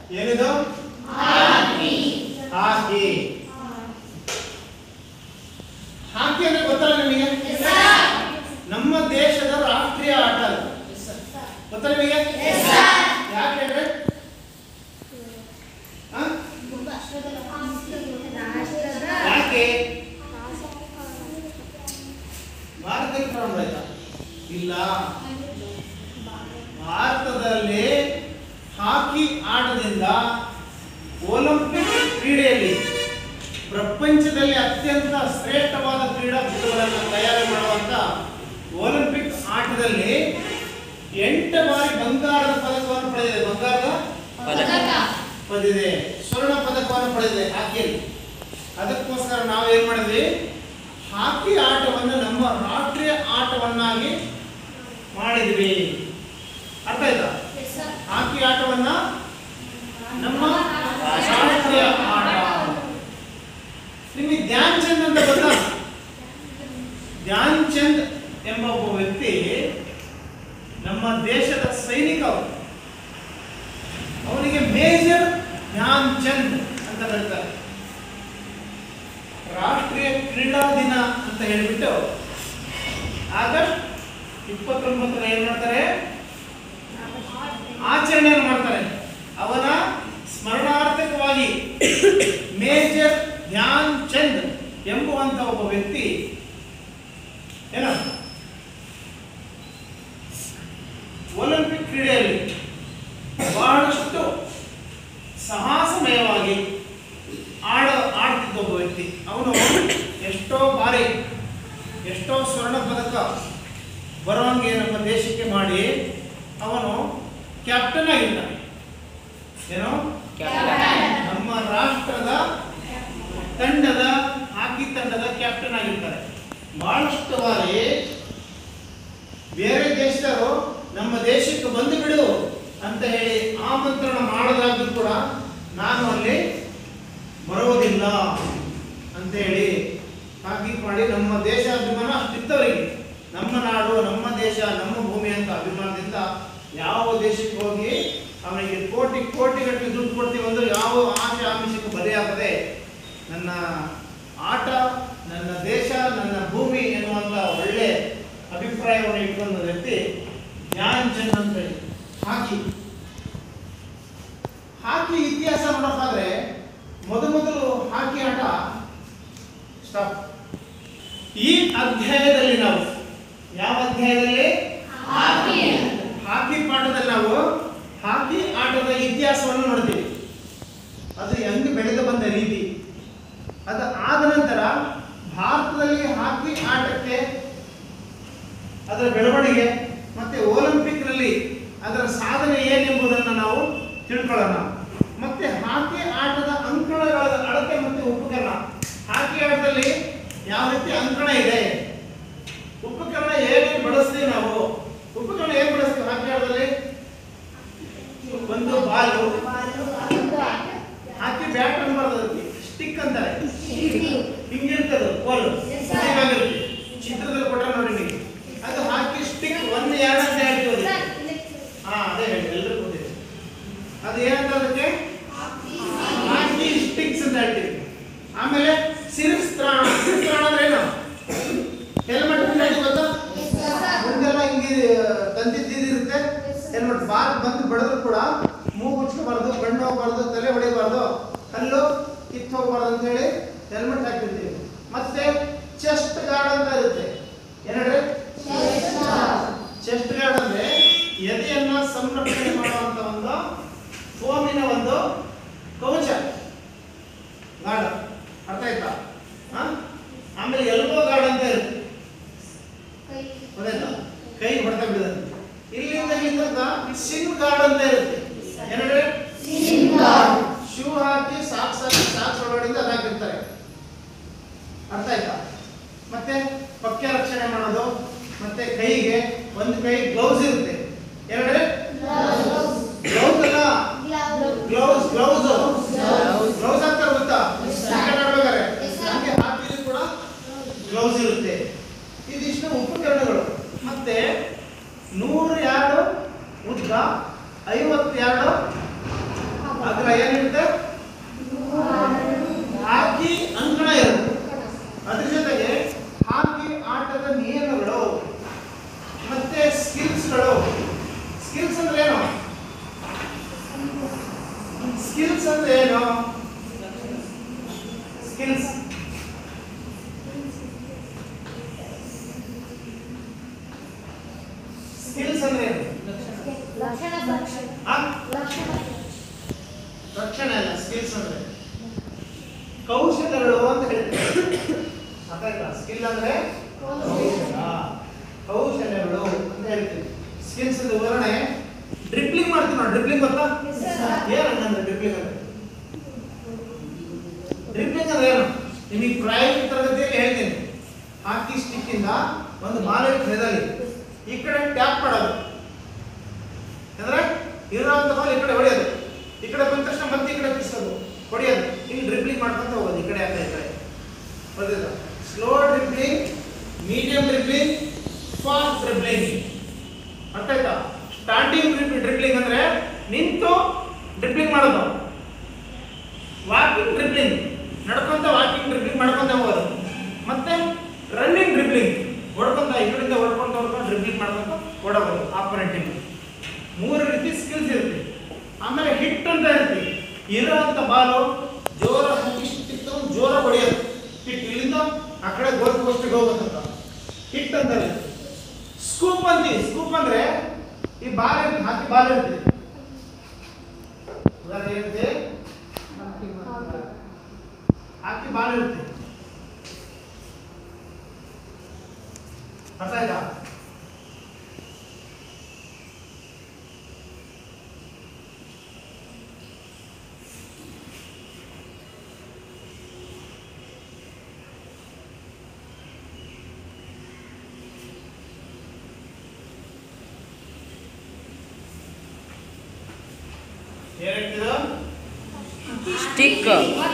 ಏನಿದು ಹಾಕಿ ಹಾಕಿ ಅಂದ್ರೆ ಗೊತ್ತಲ್ಲ ನಿಮಗೆ ನಮ್ಮ ದೇಶದ ರಾಷ್ಟ್ರೀಯ ಆಟ ಅದು ಗೊತ್ತಾ ನಿಮಗೆ ಯಾಕೆ ಹೇಳ್ರಿ ಆ? ಯಾಕೆ ಭಾರತದಲ್ಲಿ ಪ್ರಾರಂಭ ಆಯ್ತಾ ಇಲ್ಲ ಭಾರತದಲ್ಲಿ ಹಾಕಿ ಆಟದಿಂದ ಒಲಿಂಪಿಕ್ ಕ್ರೀಡೆಯಲ್ಲಿ ಪ್ರಪಂಚದಲ್ಲಿ ಅತ್ಯಂತ ಶ್ರೇಷ್ಠವಾದ ಕ್ರೀಡಾಪಟುಗಳನ್ನು ತಯಾರು ಮಾಡುವಂತ ಒಲಿಂಪಿಕ್ ಆಟದಲ್ಲಿ ಎಂಟು ಬಾರಿ ಬಂಗಾರದ ಪದಕವನ್ನು ಪಡೆದಿದೆ ಬಂಗಾರದ ಪಡೆದಿದೆ ಸ್ವರ್ಣ ಪದಕವನ್ನು ಪಡೆದಿದೆ ಹಾಕಿಯಲ್ಲಿ ಅದಕ್ಕೋಸ್ಕರ ನಾವು ಏನ್ ಮಾಡಿದ್ವಿ ಹಾಕಿ ಆಟವನ್ನು ನಮ್ಮ ರಾಷ್ಟ್ರೀಯ ಆಟವನ್ನಾಗಿ ಮಾಡಿದ್ವಿ ಅರ್ಥ ಆಯ್ತಾ ಹಾಕಿ ಆಟವನ್ನ ನಮ್ಮ ರಾಷ್ಟ್ರೀಯ ಆಟ ನಿಮಗೆ ಧ್ಯಾನ್ ಚಂದ್ ಅಂತ ಗೊತ್ತಾ ಧ್ಯಾನ್ ಚಂದ್ ಎಂಬ ಒಬ್ಬ ವ್ಯಕ್ತಿ ನಮ್ಮ ದೇಶದ ಸೈನಿಕ ಅವರು ಅವನಿಗೆ ಮೇಜರ್ ಧ್ಯಾನ್ ಚಂದ್ ಅಂತ ಕರೀತಾರೆ ರಾಷ್ಟ್ರೀಯ ಕ್ರೀಡಾ ದಿನ ಅಂತ ಹೇಳಿಬಿಟ್ಟು ಆಗಸ್ಟ್ ಇಪ್ಪತ್ತೊಂಬತ್ತರ ಏನ್ ಮಾಡ್ತಾರೆ ಆಚರಣೆಯನ್ನು ಮಾಡ್ತಾರೆ ಅವನ ಸ್ಮರಣಾರ್ಥಕವಾಗಿ ಮೇಜರ್ ಧ್ಯಾನ್ ಚಂದ್ ಎಂಬುವಂತ ಒಬ್ಬ ವ್ಯಕ್ತಿ ಏನ ಒಲಿಂಪಿಕ್ ಕ್ರೀಡೆಯಲ್ಲಿ ಬಹಳಷ್ಟು ಸಾಹಸಮಯವಾಗಿ ಆಡ ಆಡ್ತಿದ್ದ ಒಬ್ಬ ವ್ಯಕ್ತಿ ಅವನು ಎಷ್ಟೋ ಬಾರಿ ಎಷ್ಟೋ ಸ್ವರ್ಣ ಪದಕ ಬರುವಂಗೆ ನಮ್ಮ ದೇಶಕ್ಕೆ ಮಾಡಿ ಅವನು ಕ್ಯಾಪ್ಟನ್ ಆಗಿದ್ದಾನೆ ಏನು ನಮ್ಮ ರಾಷ್ಟ್ರದ ತಂಡದ ಹಾಕಿ ತಂಡದ ಕ್ಯಾಪ್ಟನ್ ಆಗಿರ್ತಾರೆ ಬಹಳಷ್ಟು ಬಾರಿ ಬೇರೆ ದೇಶದವರು ನಮ್ಮ ದೇಶಕ್ಕೆ ಬಂದು ಬಿಡು ಅಂತ ಹೇಳಿ ಆಮಂತ್ರಣ ಮಾಡೋದಾದ್ರೂ ಕೂಡ ನಾನು ಅಲ್ಲಿ ಬರೋದಿಲ್ಲ ಅಂತ ಹೇಳಿ ಹಾಕಿ ಮಾಡಿ ನಮ್ಮ ದೇಶ ಅಭಿಮಾನ ಅಷ್ಟಿತ್ತವರಿಗೆ ನಮ್ಮ ನಾಡು ನಮ್ಮ ದೇಶ ನಮ್ಮ ಭೂಮಿ ಅಂತ ಅಭಿಮಾನದಿಂದ ಯಾವ ದೇಶಕ್ಕೆ ಹೋಗಿ ಅವನಿಗೆ ಕೋಟಿ ಕೋಟಿ ಗಟ್ಟಲೆ ದುಡ್ಡು ಕೊಡ್ತೀವಿ ಅಂದ್ರೆ ಯಾವ ಆಶೆ ಆಮಿಷಕ್ಕೆ ಬಲಿಯಾಗದೆ ನನ್ನ ಆಟ ನನ್ನ ದೇಶ ನನ್ನ ಭೂಮಿ ಎನ್ನುವಂತ ಒಳ್ಳೆ ಅಭಿಪ್ರಾಯವನ್ನು ಇಟ್ಕೊಂಡ ವ್ಯಕ್ತಿ ಧ್ಯಾನ್ ಚಂದ್ ಅಂತ ಹೇಳಿ ಹಾಕಿ ಹಾಕಿ ಇತಿಹಾಸ ನೋಡೋಕ್ಕಾದ್ರೆ ಮೊದಮೊದಲು ಹಾಕಿ ಆಟ ಸ್ಟಾಪ್ ಈ ಅಧ್ಯಾಯದಲ್ಲಿ ನಾವು ಯಾವ ಅಧ್ಯಾಯದಲ್ಲಿ ಹಾಕಿ ಪಾಠದಲ್ಲಿ ನಾವು ಹಾಕಿ ಆಟದ ಇತಿಹಾಸವನ್ನು ನೋಡ್ತೀವಿ ಅದು ಹೆಂಗೆ ಬೆಳೆದು ಬಂದ ರೀತಿ ಅದು ಆದ ನಂತರ ಭಾರತದಲ್ಲಿ ಹಾಕಿ ಆಟಕ್ಕೆ ಅದರ ಬೆಳವಣಿಗೆ ಮತ್ತೆ ಒಲಿಂಪಿಕ್ನಲ್ಲಿ ಅದರ ಸಾಧನೆ ಏನೆಂಬುದನ್ನು ನಾವು ತಿಳ್ಕೊಳ್ಳೋಣ ಮತ್ತೆ ಹಾಕಿ ಆಟದ ಅಂಕಣಗಳ ಅಳತೆ ಮತ್ತು ಉಪಕರಣ ಹಾಕಿ ಆಟದಲ್ಲಿ ಯಾವ ರೀತಿ ಅಂಕಣ ಇದೆ ಉಪಕರಣ ಹೇಗೆ ಬಳಸ್ತೀವಿ ನಾವು ಉಪಕರಣ ಹೇಗೆ ಬಳಸ್ತೀವಿ ಹಾಕಿ ಆಟದಲ್ಲಿ ಒಂದು ಬಾಲು ಹಾಕಿ ಬ್ಯಾಟ್ ಅನ್ಬಾರ್ದು ಅದಕ್ಕೆ ಸ್ಟಿಕ್ ಅಂತಾರೆ ಹಿಂಗಿರ್ತದೆ ಕೋಲು ಹೀಗಾಗಿರುತ್ತೆ ಚಿತ್ರದಲ್ಲಿ ಕೊಟ್ಟ ನೋಡಿ ನೀವು ಅದು ಹಾಕಿ ಸ್ಟಿಕ್ ಒಂದು ಎರಡು ಅಂತ ಹೇಳ್ತೀವಿ ಅದಕ್ಕೆ. ಹಾ ಅದೇ ಹೇಳಿ ಎಲ್ಲರೂ ಗೊತ್ತಿದೆ ಅದು ಏನಂತ ಅದಕ್ಕೆ ಹಾಕಿ ಸ್ಟಿಕ್ಸ್ ಅಂತ ಹೇಳ್ತೀವಿ ಆಮೇಲೆ ಸಿರಿಸ್ತ್ರಾಣ ಸಿರಿಸ್ತ್ರಾಣ ಅಂದ್ರೆ ಏನು ಹೆಲ್ಮೆಟ್ ಮುಂದೆ ಗೊತ್ತಾ ಮುಂದೆಲ್ಲ ಹಿಂಗೆ ತಂದಿದ್ದಿರುತ್ತೆ ಹೆಲ್ಮೆಟ್ ಬಾಲ್ ಬಂದು ಬಡಿದ್ರು ಕೂಡ ಮೂಗು ಮುಚ್ಕೋಬಾರ್ದು ಕಣ್ಣು ಹೋಗ್ಬಾರ್ದು ತಲೆ ಹೊಡಿಬಾರ್ದು ಕಲ್ಲು ಕಿತ್ತು ಹೋಗ್ಬಾರ್ದು ಅಂತ ಹೇಳಿ ಹೆಲ್ಮೆಟ್ ಹಾಕಿರ್ತೀವಿ ಮತ್ತೆ ಚೆಸ್ಟ್ ಗಾರ್ಡ್ ಅಂತ ಇರುತ್ತೆ ಏನ್ರಿ ಚೆಸ್ಟ್ ಗಾರ್ಡ್ ಅಂದ್ರೆ ಎದೆಯನ್ನ ಸಂರಕ್ಷಣೆ ಮಾಡುವಂತ ಒಂದು ಫೋಮಿನ ಒಂದು ಕವಚ ಗಾರ್ಡ್ ಅರ್ಥ ಆಯ್ತಾ ಹಾ? ಆಮೇಲೆ ಎಲ್ಬೋ ಗಾರ್ಡ್ ಅಂತ ಇರುತ್ತೆ ಗೊತ್ತಾಯ್ತಾ ಕೈ ಹೊಡೆತ ಬಿಡೋದು ಇಲ್ಲಿಂದ ಇಲ್ಲಿಂದ ಸಿನ್ ಗಾರ್ಡ್ ಅಂತ ಇರುತ್ತೆ ಏನಂದ್ರೆ ಶೂ ಹಾಕಿ ಸಾಕ್ಸ್ ಹಾಕಿ ಸಾಕ್ಸ್ ಒಳಗಡೆಯಿಂದ ಅದು ಹಾಕಿರ್ತಾರೆ ಅರ್ಥ ಆಯ್ತಾ ಮತ್ತೆ ಪಕ್ಯ ರಕ್ಷಣೆ ಮಾಡೋದು ಮತ್ತೆ ಕೈಗೆ ಒಂದು ಕೈ ಗ್ಲೌಸ್ ಇರುತ್ತೆ ಎರಡೇ ಗ್ಲೌಸ್ ಅಲ್ಲ ಗ್ಲೌಸ್ ಗ್ಲೌಸ್ ಗ್ಲೌಸ್ ಹಾಕ್ತಾರೆ ಗೊತ್ತಾ ಕ್ರಿಕೆಟ್ ಆಡ್ಬೇಕಾದ್ರೆ ಹಂಗೆ ಹಾಕಿದ್ರು ಕೂಡ ಗ್ಲೌಸ್ ಇರುತ್ತೆ ಇದಿಷ್ಟು ಉಪಕರಣಗಳು ಮತ್ತೆ ನೂರು ಯಾರ್ಡು ಉದ್ದ ಐವತ್ತು ಯಾರ್ಡು ಅಗ್ರ ಏನಿರುತ್ತೆ ಹಾಕಿ ಅಂಕಣ ಇರುತ್ತೆ ಅದ್ರ ಜೊತೆಗೆ ಹಾಕಿ ಆಟದ ನಿಯಮಗಳು ಮತ್ತೆ ಸ್ಕಿಲ್ಸ್ಗಳು ಸ್ಕಿಲ್ಸ್ ಅಂದ್ರೆ ಏನು ಸ್ಕಿಲ್ಸ್ ಅಂದ್ರೆ ಏನು ಸ್ಕಿಲ್ಸ್ ಸ್ಕಿಲ್ಸ್ ಅಂದ್ರೆ ಏನು ಆ? ರಕ್ಷಣೆ ಅಲ್ಲ ಸ್ಕಿಲ್ಸ್ ಅಂದ್ರೆ ಕೌಶಲ್ಯಗಳು ಅಂತ ಹೇಳ್ತೀವಿ ಅರ್ಥ ಆಯ್ತಾ ಸ್ಕಿಲ್ ಅಂದ್ರೆ ಆ, ಕೌಶಲ್ಯಗಳು ಅಂತ ಹೇಳ್ತೀವಿ ಸ್ಕಿಲ್ಸ್ ವಿವರಣೆ ಡ್ರಿಪ್ಲಿಂಗ್ ಮಾಡ್ತೀವಿ ನಾವು ಡ್ರಿಪ್ಲಿಂಗ್ ಗೊತ್ತಾ ಏನು ಹಂಗಂದ್ರೆ ಡ್ರಿಪ್ಲಿಂಗ್ ಅಂದ್ರೆ ಡ್ರಿಪ್ಲಿಂಗ್ ಅಂದ್ರೆ ಏನು ನಿಮಗೆ ಪ್ರೈವೇಟ್ ತರಗತಿಯಲ್ಲಿ ಹೇಳ್ತೀನಿ ಹಾಕಿ ಸ್ಟಿಕ್ ಇಂದ ಒಂದು ಬಾಲ್ ಹೆದಲ್ಲಿ ಈ ಕಡೆ ಟ್ಯಾಪ್ ಮಾಡೋದು ಅಂದ್ರೆ ಇರೋಂಥ ಬಾಲ್ ಈ ಕಡೆ ಹೊಡೆಯೋದು ಈ ಕಡೆ ಬಂದ ತಕ್ಷಣ ಮತ್ತೆ ಈ ಕಡೆ ಬಿಡಿಸೋದು ಹೊಡೆಯೋದು ಹಿಂಗೆ ಡ್ರಿಬ್ಲಿಂಗ್ ಮಾಡ್ಕೊಂತ ಹೋಗೋದು ಈ ಕಡೆ ಅಂತ ಈ ಕಡೆ ಗೊತ್ತಿಲ್ಲ slow dribbling medium dribbling fast dribbling ಅರ್ಥ ಆಯ್ತಾ ಸ್ಟಾರ್ಟಿಂಗ್ ಡ್ರಿಬ್ಲಿಂಗ್ ಅಂದ್ರೆ ನಿಂತು ಡ್ರಿಬ್ಲಿಂಗ್ ಮಾಡೋದು ವಾಕಿಂಗ್ ಡ್ರಿಬ್ಲಿಂಗ್ ನಡ್ಕೊಂತ ವಾಕಿಂಗ್ ಡ್ರಿಬ್ಲಿಂಗ್ ಮಾಡ್ಕೊಂತ ಹೋಗೋದು ಮತ್ತೆ ರನ್ನಿಂಗ್ ಡ್ರಿಬ್ಲಿಂಗ್ ಹೊಡ್ಕೊಂತ ಈ ಕಡೆಯಿಂದ ಹೊಡ್ಕೊಂತ ಹೊಡ್ಕೊಂಡು ಡ್ರಿಬ್ಲಿಂಗ್ ಮಾಡ್ಕೊಂತ ಓಡಬಹುದು ಆಪೋನೆಂಟ್ ಮೂರು ರೀತಿ ಸ್ಕಿಲ್ಸ್ ಇರುತ್ತೆ ಆಮೇಲೆ ಹಿಟ್ ಅಂತ ಇರುತ್ತೆ ಇರೋಂಥ ಬಾಲು ಜೋರ ಇಷ್ಟಿತ್ತು ಜೋರ ಹೊಡೆಯೋದು ಹಿಟ್ ಇಲ್ಲಿಂದ ಆ ಕಡೆ ಗೋಲ್ ಪೋಸ್ಟಿಗೆ ಹೋಗೋದಂತ ಹಿಟ್ ಅಂತ ಇರುತ್ತೆ ಸ್ಕೂಪ್ ಅಂತೀವಿ ಸ್ಕೂಪ್ ಅಂದ್ರೆ ಈ ಬಾಲ್ ಇರುತ್ತೆ ಹಾಕಿ ಬಾಲ್ ಇರುತ್ತೆ ಉದಾಹರಣೆ ಇರುತ್ತೆ ಹಾಕಿ ಬಾಲ್ ಇರುತ್ತೆ ಅರ್ಥ ಆಯ್ತಾ ಏನ್ ಹೇಳ್ತಿದ್ರು ಸ್ಟಿಕ್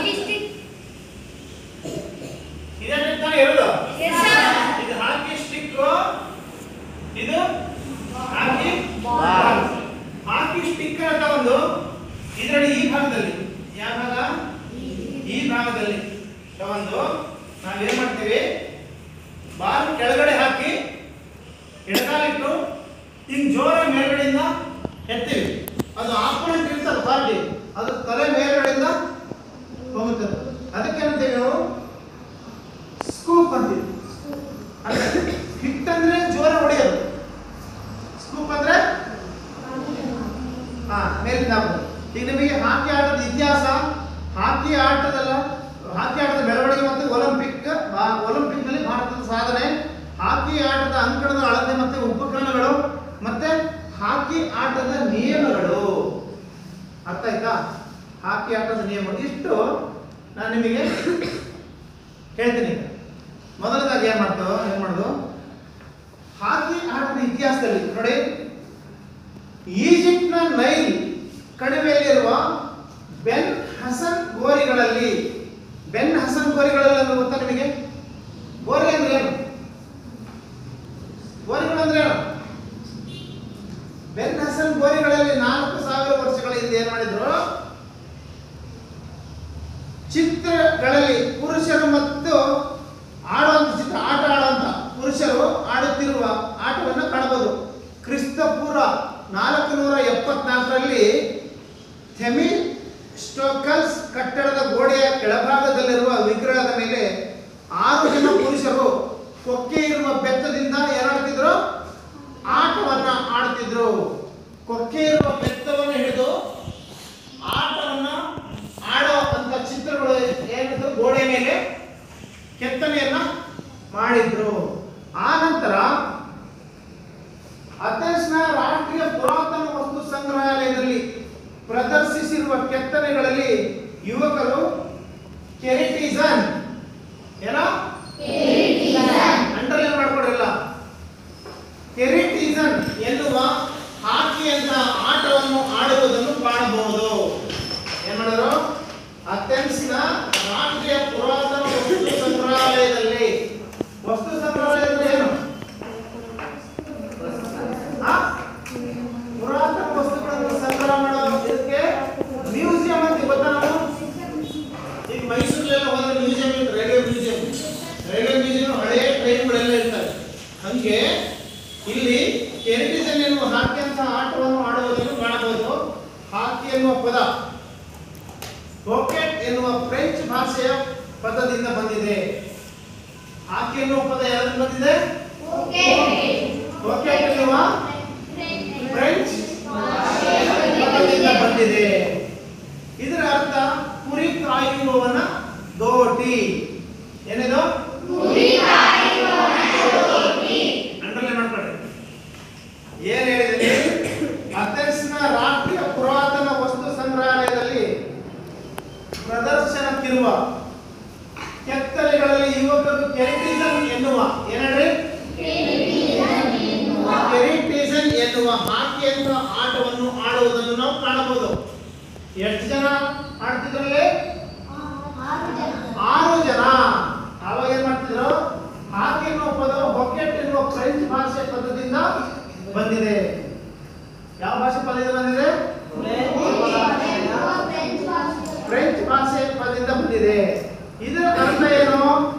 ಇದೇನೆ ತಾನೇ ಇರೋದು Yes, sir. ಇದು ಹಾಕಿ ಸ್ಟಿಕ್ ಇದು ಹಾಕಿ Ball. ಹಾಕಿ ಸ್ಟಿಕ್ ಅಂತ ಒಂದು ಇದರಲ್ಲಿ ಈ ಭಾಗದಲ್ಲಿ ಯಾವ ಭಾಗ ಈ ಭಾಗದಲ್ಲಿ ತಗೊಂಡು ನಾವೇನ್ ಮಾಡ್ತೀವಿ ಬಾಲ್ ಕೆಳಗಡೆ ಹಾಕಿ ಎಡಗಾಲಿಟ್ಟು ಹಿಂಗ್ ಜೋರ ಮೇಲ್ಗಡೆಯಿಂದ ಎತ್ತೀವಿ ಅದು ಆಪೋನೆಂಟ್ ಇರ್ತದೆ ಪಾರ್ಟಿ ಅದು ತಲೆ ಮೇಲ್ಗಡೆಯಿಂದ ಹೋಗುತ್ತದೆ ಅದಕ್ಕೆ ಅಂತೀವಿ ನಾವು ಸ್ಕೂಪ್ ಅಂತೀವಿ ಅಂದ್ರೆ ಹಿಟ್ ಅಂದ್ರೆ ಜೋರ ಹೊಡೆಯೋದು ಸ್ಕೂಪ್ ಅಂದ್ರೆ ಹಾ ಮೇಲಿಂದ ಹಾಕೋದು ಈಗ ನಿಮಗೆ ಹಾಕಿ ಆಟದ ಇತಿಹಾಸ ಹಾಕಿ ಆಟದಲ್ಲ ಹಾಕಿ ಆಟದ ಬೆಳವಣಿಗೆ ಮತ್ತು ಒಲಿಂಪಿಕ್ ಬಾ- ಒಲಿಂಪಿಕ್ ನಲ್ಲಿ ಭಾರತದ ಸಾಧನೆ ಹಾಕಿ ಆಟದ ಅಂಕಣದ ಅಳತೆ ಮತ್ತೆ ಉಪಕರಣಗಳು ಮತ್ತೆ ಹಾಕಿ ಆಟದ ನಿಯಮಗಳು ಅರ್ಥ ಆಯ್ತಾ ಹಾಕಿ ಆಟದ ನಿಯಮ ಇಷ್ಟು ನಾನು ನಿಮಗೆ ಹೇಳ್ತೀನಿ ಮೊದಲದಾಗಿ ಏನ್ ಮಾಡ್ತೇವೆ ಏನ್ ಮಾಡೋದು ಹಾಕಿ ಆಟದ ಇತಿಹಾಸದಲ್ಲಿ ನೋಡಿ ಈಜಿಪ್ಟ್ನ ನೈಲ್ ಕಣಿವೆಯಲ್ಲಿರುವ ಬೆನ್ ಹಸನ್ ಗೋರಿಗಳಲ್ಲಿ ಬೆನ್ ಹಸನ್ ಗೋರಿಗಳಲ್ಲಿ ಅಂದ್ರೆ ಗೊತ್ತಾ ನಿಮಗೆ ಗೋರಿ ಅಂದ್ರೆ ಏನು ಗೋರಿಗಳು ಅಂದ್ರೆ ಏನು ಬೆನ್ ಹಸನ್ ಗೋರಿಗಳಲ್ಲಿ ನಾಲ್ಕು ಸಾವಿರ ವರ್ಷಗಳ ಹಿಂದೆ ಏನ್ ಮಾಡಿದ್ರು ಚಿತ್ರಗಳಲ್ಲಿ ಪುರುಷರು ಮತ್ತು ಆಡುವಂತ ಚಿತ್ರ ಆಟ ಆಡುವಂತ ಪುರುಷರು ಆಡುತ್ತಿರುವ ಆಟವನ್ನು ಕಾಣಬಹುದು ಕ್ರಿಸ್ತ ಪೂರ್ವ ನಾಲ್ಕು ನೂರ ಎಪ್ಪತ್ನಾಲ್ಕರಲ್ಲಿ ಥೆಮಿ ಸ್ಟೋಕಲ್ಸ್ ಕಟ್ಟಡದ ಗೋಡೆಯ ಕೆಳಭಾಗದಲ್ಲಿರುವ ವಿಗ್ರಹದ ಮೇಲೆ ಆರು ಜನ ಪುರುಷರು ಕೊಕ್ಕೆ ಇರುವ ಬೆತ್ತದಿಂದ ಏನಾಡ್ತಿದ್ರು ಆಟವನ್ನ ಆಡ್ತಿದ್ರು ಕೊಕ್ಕೆ ಇರುವ ಬೆತ್ತವನ್ನು ಹಿಡಿದು ಆಟವನ್ನ ಆಡೋ ಅಂತ ಚಿತ್ರಗಳು ಏನಿದ್ರು ಗೋಡೆ ಮೇಲೆ ಕೆತ್ತನೆಯನ್ನ ಮಾಡಿದ್ರು ಆ ನಂತರ ಅಥೆನ್ಸ್ನ ರಾಷ್ಟ್ರೀಯ ಪುರಾತನ ವಸ್ತು ಸಂಗ್ರಹಾಲಯದಲ್ಲಿ ಪ್ರದರ್ಶಿಸಿರುವ ಕೆತ್ತನೆಗಳಲ್ಲಿ ಯುವಕರು ಕೆರಿಟಿಸನ್ ಏನೋ ಅಂಡರ್ಲೈನ್ ಮಾಡ್ಕೊಡಿಲ್ಲ ಕೆರಿಟಿಸನ್ ಎನ್ನುವ ಹಾಕಿ ಅಂತ ಆಟವನ್ನು ಆಡುವುದನ್ನು ಕಾಣಬಹುದು ಏನ್ ಮಾಡಿದ್ರು ಅಥೆನ್ಸ್ನ ರಾಷ್ಟ್ರೀಯ ಪುರಾತನ ವಸ್ತು ಸಂಗ್ರಹಾಲಯದಲ್ಲಿ ವಸ್ತು ಸಂಗ್ರಹಾಲಯ ಅಂದ್ರೆ ಏನು ಆ? ಪುರಾತನ ವಸ್ತುಗಳನ್ನು ಸಂಗ್ರಹ ಮಾಡೋದಕ್ಕೆ ಮ್ಯೂಸಿಯಂ ನೀವು ಹಾಕಿಯಂತಹ ಆಟವನ್ನು ಆಡುವುದನ್ನು ಕಾಣಬಹುದು ಹಾಕಿ ಎನ್ನುವ ಪದ ರಾಕೆಟ್ ಎನ್ನುವ ಫ್ರೆಂಚ್ ಭಾಷೆಯ ಪದದಿಂದ ಬಂದಿದೆ ಹಾಕಿ ಎನ್ನುವ ಪದ ಯಾರಿಂದ ಬಂದಿದೆ ರಾಕೆಟ್ ಎನ್ನುವ ಫ್ರೆಂಚ್ ಪದದಿಂದ ಬಂದಿದೆ ಇದರ ಅರ್ಥ ಕುರಿ ಕಾಯುವವನ ದೋಟಿ ಏನಿದು ಅಂಡರ್ಲೈನ್ ಮಾಡ್ಕೊಳ್ಳಿ ಏನ್ ಹೇಳಿದ್ದೀನಿ ಅಥೆನ್ಸ್ನ ರಾಷ್ಟ್ರೀಯ ಪುರಾತನ ವಸ್ತು ಸಂಗ್ರಹಾಲಯದಲ್ಲಿ ಪ್ರದರ್ಶನಕ್ಕಿರುವ ಕೆತ್ತನೆಗಳಲ್ಲಿ ಯುವಕರು ಕೆರಿಟಿಸನ್ ಎನ್ನುವ ಏನೇಳ್ರಿ ಕೆರಿಟಿಸನ್ ಎನ್ನುವ ಹಾಕಿ ಎನ್ನುವ ಆಟವನ್ನು ಆಡುವುದನ್ನು ನಾವು ಕಾಣಬಹುದು ಎಷ್ಟು ಜನ ಆಡ್ತಿದ್ರಲ್ಲಿ ಆರು ಜನ ಅವಾಗ ಏನ್ ಮಾಡ್ತಿದ್ರು ಹಾಕಿ ಎನ್ನುವ ಪದವು ಹೊಕೆಟ್ ಎನ್ನುವ ಫ್ರೆಂಚ್ ಭಾಷೆ ಪದದಿಂದ ಬಂದಿದೆ ಯಾವ ಭಾಷೆ ಪದದಿಂದ ಬಂದಿದೆ ಫ್ರೆಂಚ್ ಭಾಷೆ ಪದದಿಂದ ಬಂದಿದೆ ಇದರ ಅರ್ಥ ಏನು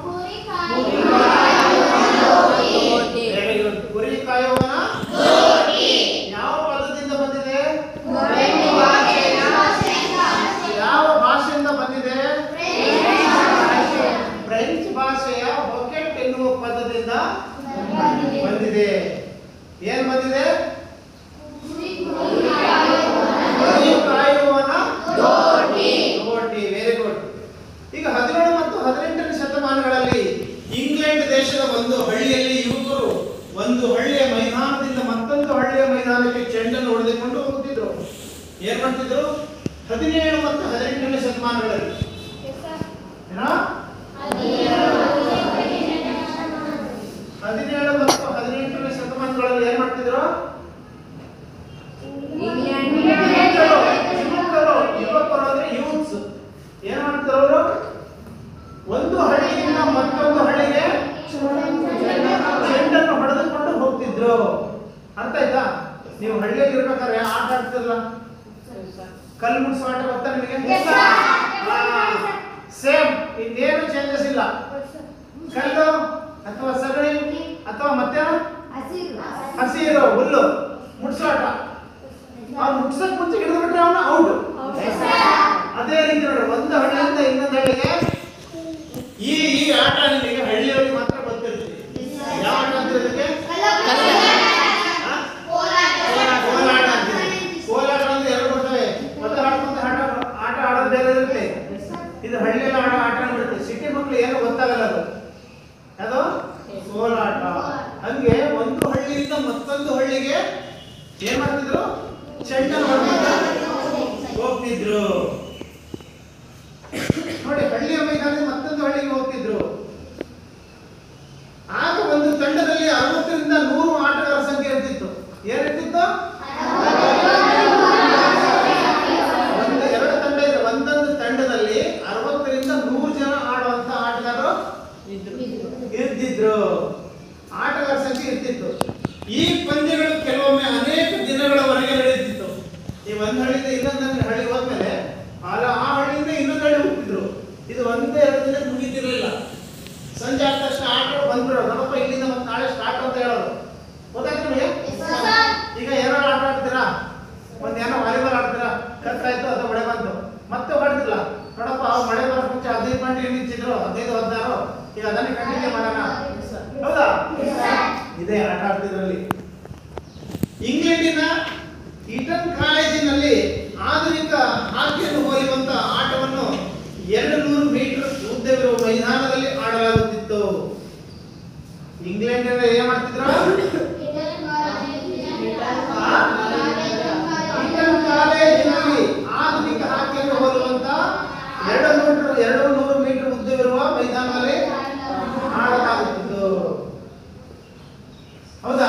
ಬೇಗ ಹೇಳು. ಕುರಿ ಕಾಯುವವನ ಯಾವ ಪದದಿಂದ ಬಂದಿದೆ ಯಾವ ಭಾಷೆಯಿಂದ ಬಂದಿದೆ ಫ್ರೆಂಚ್ ಭಾಷೆಯ ಹೊಕೆಟ್ ಎನ್ನುವ ಪದದಿಂದ ಬಂದಿದೆ ಏನ್ ಬಂದಿದೆ ಕುರಿ ಕಾಯುವವನ ದೋಟಿ ವೆರಿ ಗುಡ್ ಈಗ ಹದಿನೇಳು ಮತ್ತು ಹದಿನೆಂಟನೇ ಶತಮಾನಗಳಲ್ಲಿ ಇಂಗ್ಲೆಂಡ್ ದೇಶದ ಒಂದು ಹಳ್ಳಿಯಲ್ಲಿ ಯುವಕರು ಒಂದು ಹಳ್ಳಿಯ ಮೈದಾನದಿಂದ ಮತ್ತೊಂದು ಹಳ್ಳಿಯ ಮೈದಾನಕ್ಕೆ ಚೆಂಡನ್ನು ಹೊಡೆದುಕೊಂಡು ಹೋಗುತ್ತಿದ್ರು ಏನ್ ಮಾಡ್ತಿದ್ರು ಹದಿನೇಳು ಮತ್ತು ಹದಿನೆಂಟನೇ ಶತಮಾನಗಳಲ್ಲಿ ಏನೋ ಹದಿನೇಳು ಮತ್ತು ಹದಿನೆಂಟನೇ ಶತಮಾನಗಳಲ್ಲಿ ಏನ್ ಮಾಡ್ತಿದ್ರು ಯುವಕರು ಯುವಕರು ಯುವಕರು ಅಂದ್ರೆ ಯೂತ್ಸ್ ಏನ್ ಮಾಡ್ತಾರೆ ಅವರು ಒಂದು ಹಳ್ಳಿಯಿಂದ ಮತ್ತೊಂದು ಹಳ್ಳಿಗೆ ಚೆಂಡನ್ನು ಹೊಡೆದುಕೊಂಡು ಹೋಗ್ತಿದ್ರು ಅರ್ಥ ಆಯ್ತಾ ನೀವು ಹಳ್ಳಿಯಲ್ಲಿ ಇರ್ಬೇಕಾದ್ರೆ ಆಟ ಆಡ್ತಿರಲ್ಲ ಕಲ್ಲು ಮುಟ್ಸೋ ಆಟ ಗೊತ್ತಾ ನಿಮಗೆ ಸೇಮ್ ಇನ್ನೇನು ಚೇಂಜಸ್ ಇಲ್ಲ ಕಲ್ಲು ಅಥವಾ ಸಗಣಿ ಅಥವಾ ಮತ್ತೆ ಹಸಿರು ಹುಲ್ಲು ಮುಟ್ಸೋ ಆಟ ಅವ್ನು ಮುಟ್ಸಕ್ ಮುಂಚೆ ಹಿಡಿದು ಬಿಟ್ರೆ ಅವನು ಔಟ್ ಅದೇ ರೀತಿ ನೋಡಿ ಒಂದು ಹಳ್ಳಿಯಿಂದ ಇನ್ನೊಂದು ಹಳ್ಳಿಗೆ ಈ ಈ ಆಟ ನಿಮಗೆ ಹಳ್ಳಿಯಲ್ಲಿ ಮಾತ್ರ ಗೊತ್ತಿರ್ತದೆ ಯಾವ ಆಟ ಅಂತಿರೋದಕ್ಕೆ ಹಾ? ಕೋಲಾಟ ಅಂತೀವಿ ಕೋಲಾಟ ಅಂದ್ರೆ ಎರಡು ಬರ್ತವೆ ಮತ್ತೆ ಆಡ್ಕೊಂತ ಆಟ ಆಟ ಆಡೋದು ಬೇರೆ ಇರುತ್ತೆ ಇದು ಹಳ್ಳಿಯಲ್ಲಿ ಆಡೋ ಆಟ ಬಿಡುತ್ತೆ ಸಿಟಿ ಮಕ್ಕಳು ಏನು ಗೊತ್ತಾಗಲ್ಲ ಅದು ಅದು ಕೋಲಾಟ ಹಂಗೆ ಒಂದು ಹಳ್ಳಿಯಿಂದ ಮತ್ತೊಂದು ಹಳ್ಳಿಗೆ ಏನ್ ಮಾಡ್ತಿದ್ರು ಚೆಂಡನ್ನು ಹೊಡ್ಕೊಂಡು ಹೋಗ್ತಿದ್ರು ನೋಡಿ ಹಳ್ಳಿಯ ಮೈದಾನದಿಂದ ಮತ್ತೊಂದು ಹಳ್ಳಿಗೆ ಹೋಗ್ತಿದ್ರು ಆಗ ಒಂದು ತಂಡದಲ್ಲಿ ಅರವತ್ತರಿಂದ ನೂರು ಆಟಗಾರ ಸಂಖ್ಯೆ ಇರ್ತಿತ್ತು ಏನಿರ್ತಿತ್ತು ಒಂದು ಎರಡು ತಂಡ ಇದೆ ಒಂದೊಂದು ತಂಡದಲ್ಲಿ ಅರವತ್ತರಿಂದ ನೂರು ಜನ ಆಡುವಂತ ಆಟಗಾರರು ಇರ್ತಿದ್ರು ಆಟಗಾರ ಸಂಖ್ಯೆ ಇರ್ತಿತ್ತು ಈ ಪಂದ್ಯಗಳು ಕೆಲವೊಮ್ಮೆ ಅನೇಕ ದಿನಗಳವರೆಗೆ ನಡೆಯುತ್ತಿತ್ತು ಈ ಒಂದ್ ಹಳ್ಳಿಯಿಂದ ಇನ್ನೊಂದು ಹಳ್ಳಿ ಹೋದ್ಮೇಲೆ ಆಗ ಆ ಹಳ್ಳಿಯಿಂದ ಇನ್ನೊಂದು ಹಳ್ಳಿ ಹೋಗ್ತಿದ್ರು ಇದು ಒಂದೇ ಎರಡು ದಿನ ಮುಗಿತಿರ್ಲಿಲ್ಲ ಸಂಜೆ ಆದ ತಕ್ಷಣ ಆಟ ಬಂದ್ಬಿಡೋರು ನಮ್ಮಪ್ಪ ಇಲ್ಲಿಂದ ಮತ್ತೆ ನಾಳೆ ಸ್ಟಾರ್ಟ್ ಅಂತ ಹೇಳೋರು ಗೊತ್ತಾಯ್ತು ನಿಮಗೆ ಈಗ ಏನಾರು ಆಟ ಆಡ್ತೀರಾ ಒಂದ್ ಏನೋ ವಾಲಿಬಾಲ್ ಆಡ್ತೀರಾ ಕತ್ತಾಯ್ತು ಅಥವಾ ಮಳೆ ಬಂತು ಮತ್ತೆ ಹೊಡ್ತಿಲ್ಲ ನೋಡಪ್ಪ ಅವ್ ಮಳೆ ಬರೋ ಮುಂಚೆ ಹದಿನೈದು ಗಂಟೆ ನಿಂತಿದ್ರು ಹದಿನೈದು ಹದಿನಾರು ಈಗ ಅದನ್ನೇ ಕಂಟಿನ್ಯೂ ಮಾಡೋಣ ಹೌದಾ ಇದೇ ಆಟ ಆಡ್ತಿದ್ರಲ್ಲಿ ಇಂಗ್ಲೆಂಡಿನ ಈಟನ್ ಕಾಲೇಜಿನಲ್ಲಿ ಆಧುನಿಕ ಹಾಕಿಯನ್ನು ಹೋಲುವಂತ ಆಟವನ್ನು ಎರಡು ನೂರು ಮೀಟರ್ ಉದ್ದವಿರುವ ಮೈದಾನದಲ್ಲಿ ಆಡಲಾಗುತ್ತಿತ್ತು ಇಂಗ್ಲೆಂಡ್ ಏನ್ ಮಾಡ್ತಿದ್ರು ಈಟನ್ ಕಾಲೇಜಿನಲ್ಲಿ ಆಧುನಿಕ ಹಾಕಿಯನ್ನು ಹೋಲುವಂತ ಎರಡು ನೂರು ಎರಡು ನೂರು ಮೀಟರ್ ಉದ್ದವಿರುವ ಮೈದಾನದಲ್ಲಿ ಆಡಲಾಗುತ್ತಿತ್ತು ಹೌದಾ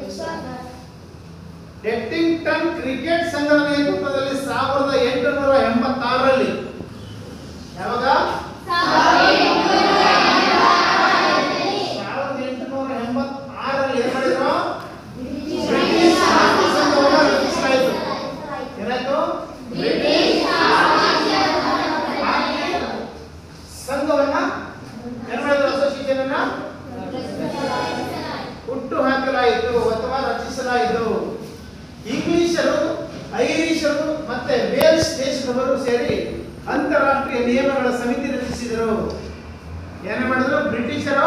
ಡೆಕ್ಟಿಂಗ್ಟನ್ ಕ್ರಿಕೆಟ್ ಸಂಘದ ನೇತೃತ್ವದಲ್ಲಿ ಸಾವಿರದ ಎಂಟುನೂರ ಎಂಬತ್ತಾರರಲ್ಲಿ ಯಾವಾಗ ಸಾವಿರದ ಎಂಟುನೂರ ಎಂಬತ್ತಾರರಲ್ಲಿ ಏನ್ ಮಾಡಿದ್ರು ಬ್ರಿಟಿಷ್ ಹಾಕಿ ಸಂಘವನ್ನು ರಚಿಸಲಾಯಿತು ಏನಾಯ್ತು ಬ್ರಿಟಿಷ್ ಹಾಕಿ ಸಂಘವನ್ನ ಏನ್ ಮಾಡಿದ್ರು ಅಸೋಸಿಯೇಷನ್ ಅನ್ನ ಹುಟ್ಟು ಹಾಕಲಾಯಿತು ಅಥವಾ ರಚಿಸಲಾಯಿತು ಅವರು ಸೇರಿ ಅಂತಾರಾಷ್ಟ್ರೀಯ ನಿಯಮಗಳ ಸಮಿತಿ ರಚಿಸಿದರು ಏನ ಮಾಡಿದ್ರು ಬ್ರಿಟಿಷರು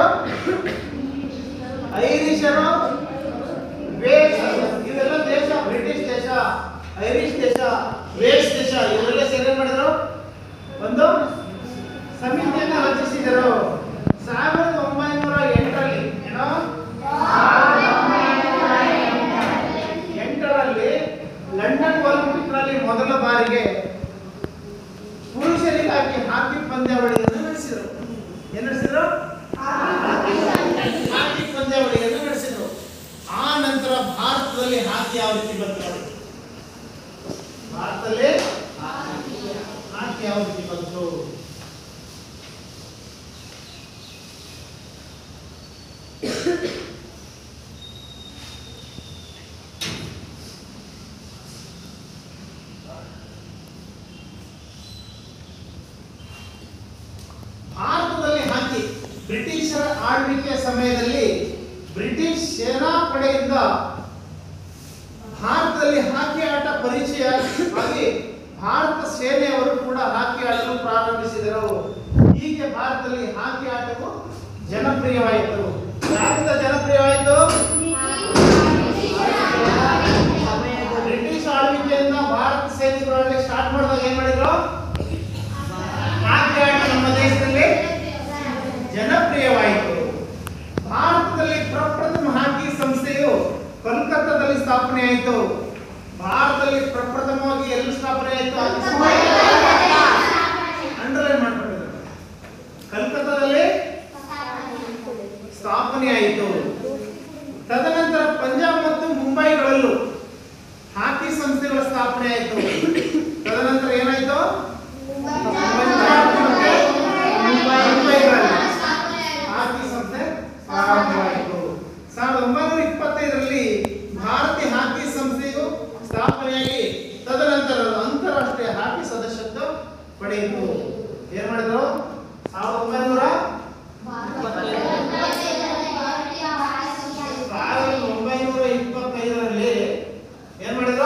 ಐರಿಷರು ವೇಲ್ಸ್ ಇವೆಲ್ಲ ದೇಶ ಬ್ರಿಟಿಷ್ ದೇಶ ಐರಿಷ್ ದೇಶ ವೇಲ್ಸ್ ದೇಶ ಇವರೆಲ್ಲ ಸೇರಿ ಏನ್ ಮಾಡಿದ್ರು ಒಂದು ಸಮಿತಿಯನ್ನು ರಚಿಸಿದರು ಸಾವಿರದ ಒಂಬೈನೂರ ಎಂಟರಲ್ಲಿ ಏನೋ ಎಂಟರಲ್ಲಿ ಲಂಡನ್ ಒಲಿಂಪಿಕ್ ನಲ್ಲಿ ಮೊದಲ ಬಾರಿಗೆ ಪುರುಷರಿಗಾಗಿ ಹಾಕಿ ಪಂದ್ಯಾವಳಿಯನ್ನು ನಡೆಸಿದರು ಏನ್ ನಡೆಸಿದ್ರು ಹಾಕಿ ಪಂದ್ಯಾವಳಿಯನ್ನು ನಡೆಸಿದ್ರು ಆ ನಂತರ ಭಾರತದಲ್ಲಿ ಹಾಕಿ ಯಾವ ರೀತಿ ಬಂತು ನೋಡಿ ಭಾರತದಲ್ಲಿ ಹಾಕಿ ಯಾವ ರೀತಿ ಬಂತು ಭಾರತದಲ್ಲಿ ಹಾಕಿ ಬ್ರಿಟಿಷರ ಆಳ್ವಿಕೆಯ ಸಮಯದಲ್ಲಿ ಬ್ರಿಟಿಷ್ ಸೇನಾಪಡೆಯಿಂದ ಭಾರತದಲ್ಲಿ ಹಾಕಿ ಆಟ ಪರಿಚಯ ಆಗಿ ಭಾರತ ಸೇನೆಯವರು ಕೂಡ ಹಾಕಿ ಆಡಲು ಪ್ರಾರಂಭಿಸಿದರು ಹೀಗೆ ಭಾರತದಲ್ಲಿ ಹಾಕಿ ಆಟವು ಜನಪ್ರಿಯವಾಯಿತು ಯಾರಿಂದ ಜನಪ್ರಿಯವಾಯಿತು ಬ್ರಿಟಿಷ್ ಆಳ್ವಿಕೆಯಿಂದ ಭಾರತ ಸೈನಿಕರು ಆಡ್ಲಿಕ್ಕೆ ಸ್ಟಾರ್ಟ್ ಮಾಡಿದಾಗ ಏನ್ ಮಾಡಿದ್ರು ಹಾಕಿ ಆಟ ನಮ್ಮ ದೇಶದಲ್ಲಿ ಜನಪ್ರಿಯವಾಯಿತು ಭಾರತದಲ್ಲಿ ಪ್ರಪ್ರಥಮ ಹಾಕಿ ಸಂಸ್ಥೆಯು ಕೋಲ್ಕತ್ತಾದಲ್ಲಿ ಸ್ಥಾಪನೆಯಾಯಿತು ಭಾರತದಲ್ಲಿ ಪ್ರಪ್ರಥಮವಾಗಿ ಎಲ್ಲಿ ಸ್ಥಾಪನೆ ಆಯಿತು ಅಂಡರ್ಲೈನ್ ಮಾಡ್ಕೊಂಡಿದ್ದಾರೆ ಕಲ್ಕತ್ತಾದಲ್ಲಿ ಸ್ಥಾಪನೆಯಾಯಿತು ತದನಂತರ ಪಂಜಾಬ್ ಮತ್ತು ಮುಂಬೈಗಳಲ್ಲೂ ಹಾಕಿ ಸಂಸ್ಥೆಗಳ ಸ್ಥಾಪನೆ ಆಯಿತು ತದನಂತರ ಏನಾಯ್ತು ಪಂಜಾಬ್ ಮತ್ತೆ ಮುಂಬೈಗಳಲ್ಲಿ ಹಾಕಿ ಸಂಸ್ಥೆ ಪ್ರಾರಂಭವಾಯಿತು ಸಾವಿರದ ಒಂಬೈನೂರ ಇಪ್ಪತ್ತೈದರಲ್ಲಿ ಭಾರತೀಯ ಹಾಕಿ ಸಂಸ್ಥೆಯು ಸ್ಥಾಪನೆಯಾಗಿ ತದನಂತರ ಅಂತಾರಾಷ್ಟ್ರೀಯ ಹಾಕಿ ಸದಸ್ಯತ್ವ ಪಡೆಯಿತು ಏನ್ ಮಾಡಿದ್ರು ಸಾವಿರದ ಒಂಬೈನೂರ ಸಾವಿರದ ಒಂಬೈನೂರ ಇಪ್ಪತ್ತೈದರಲ್ಲಿ ಏನ್ ಮಾಡಿದ್ರು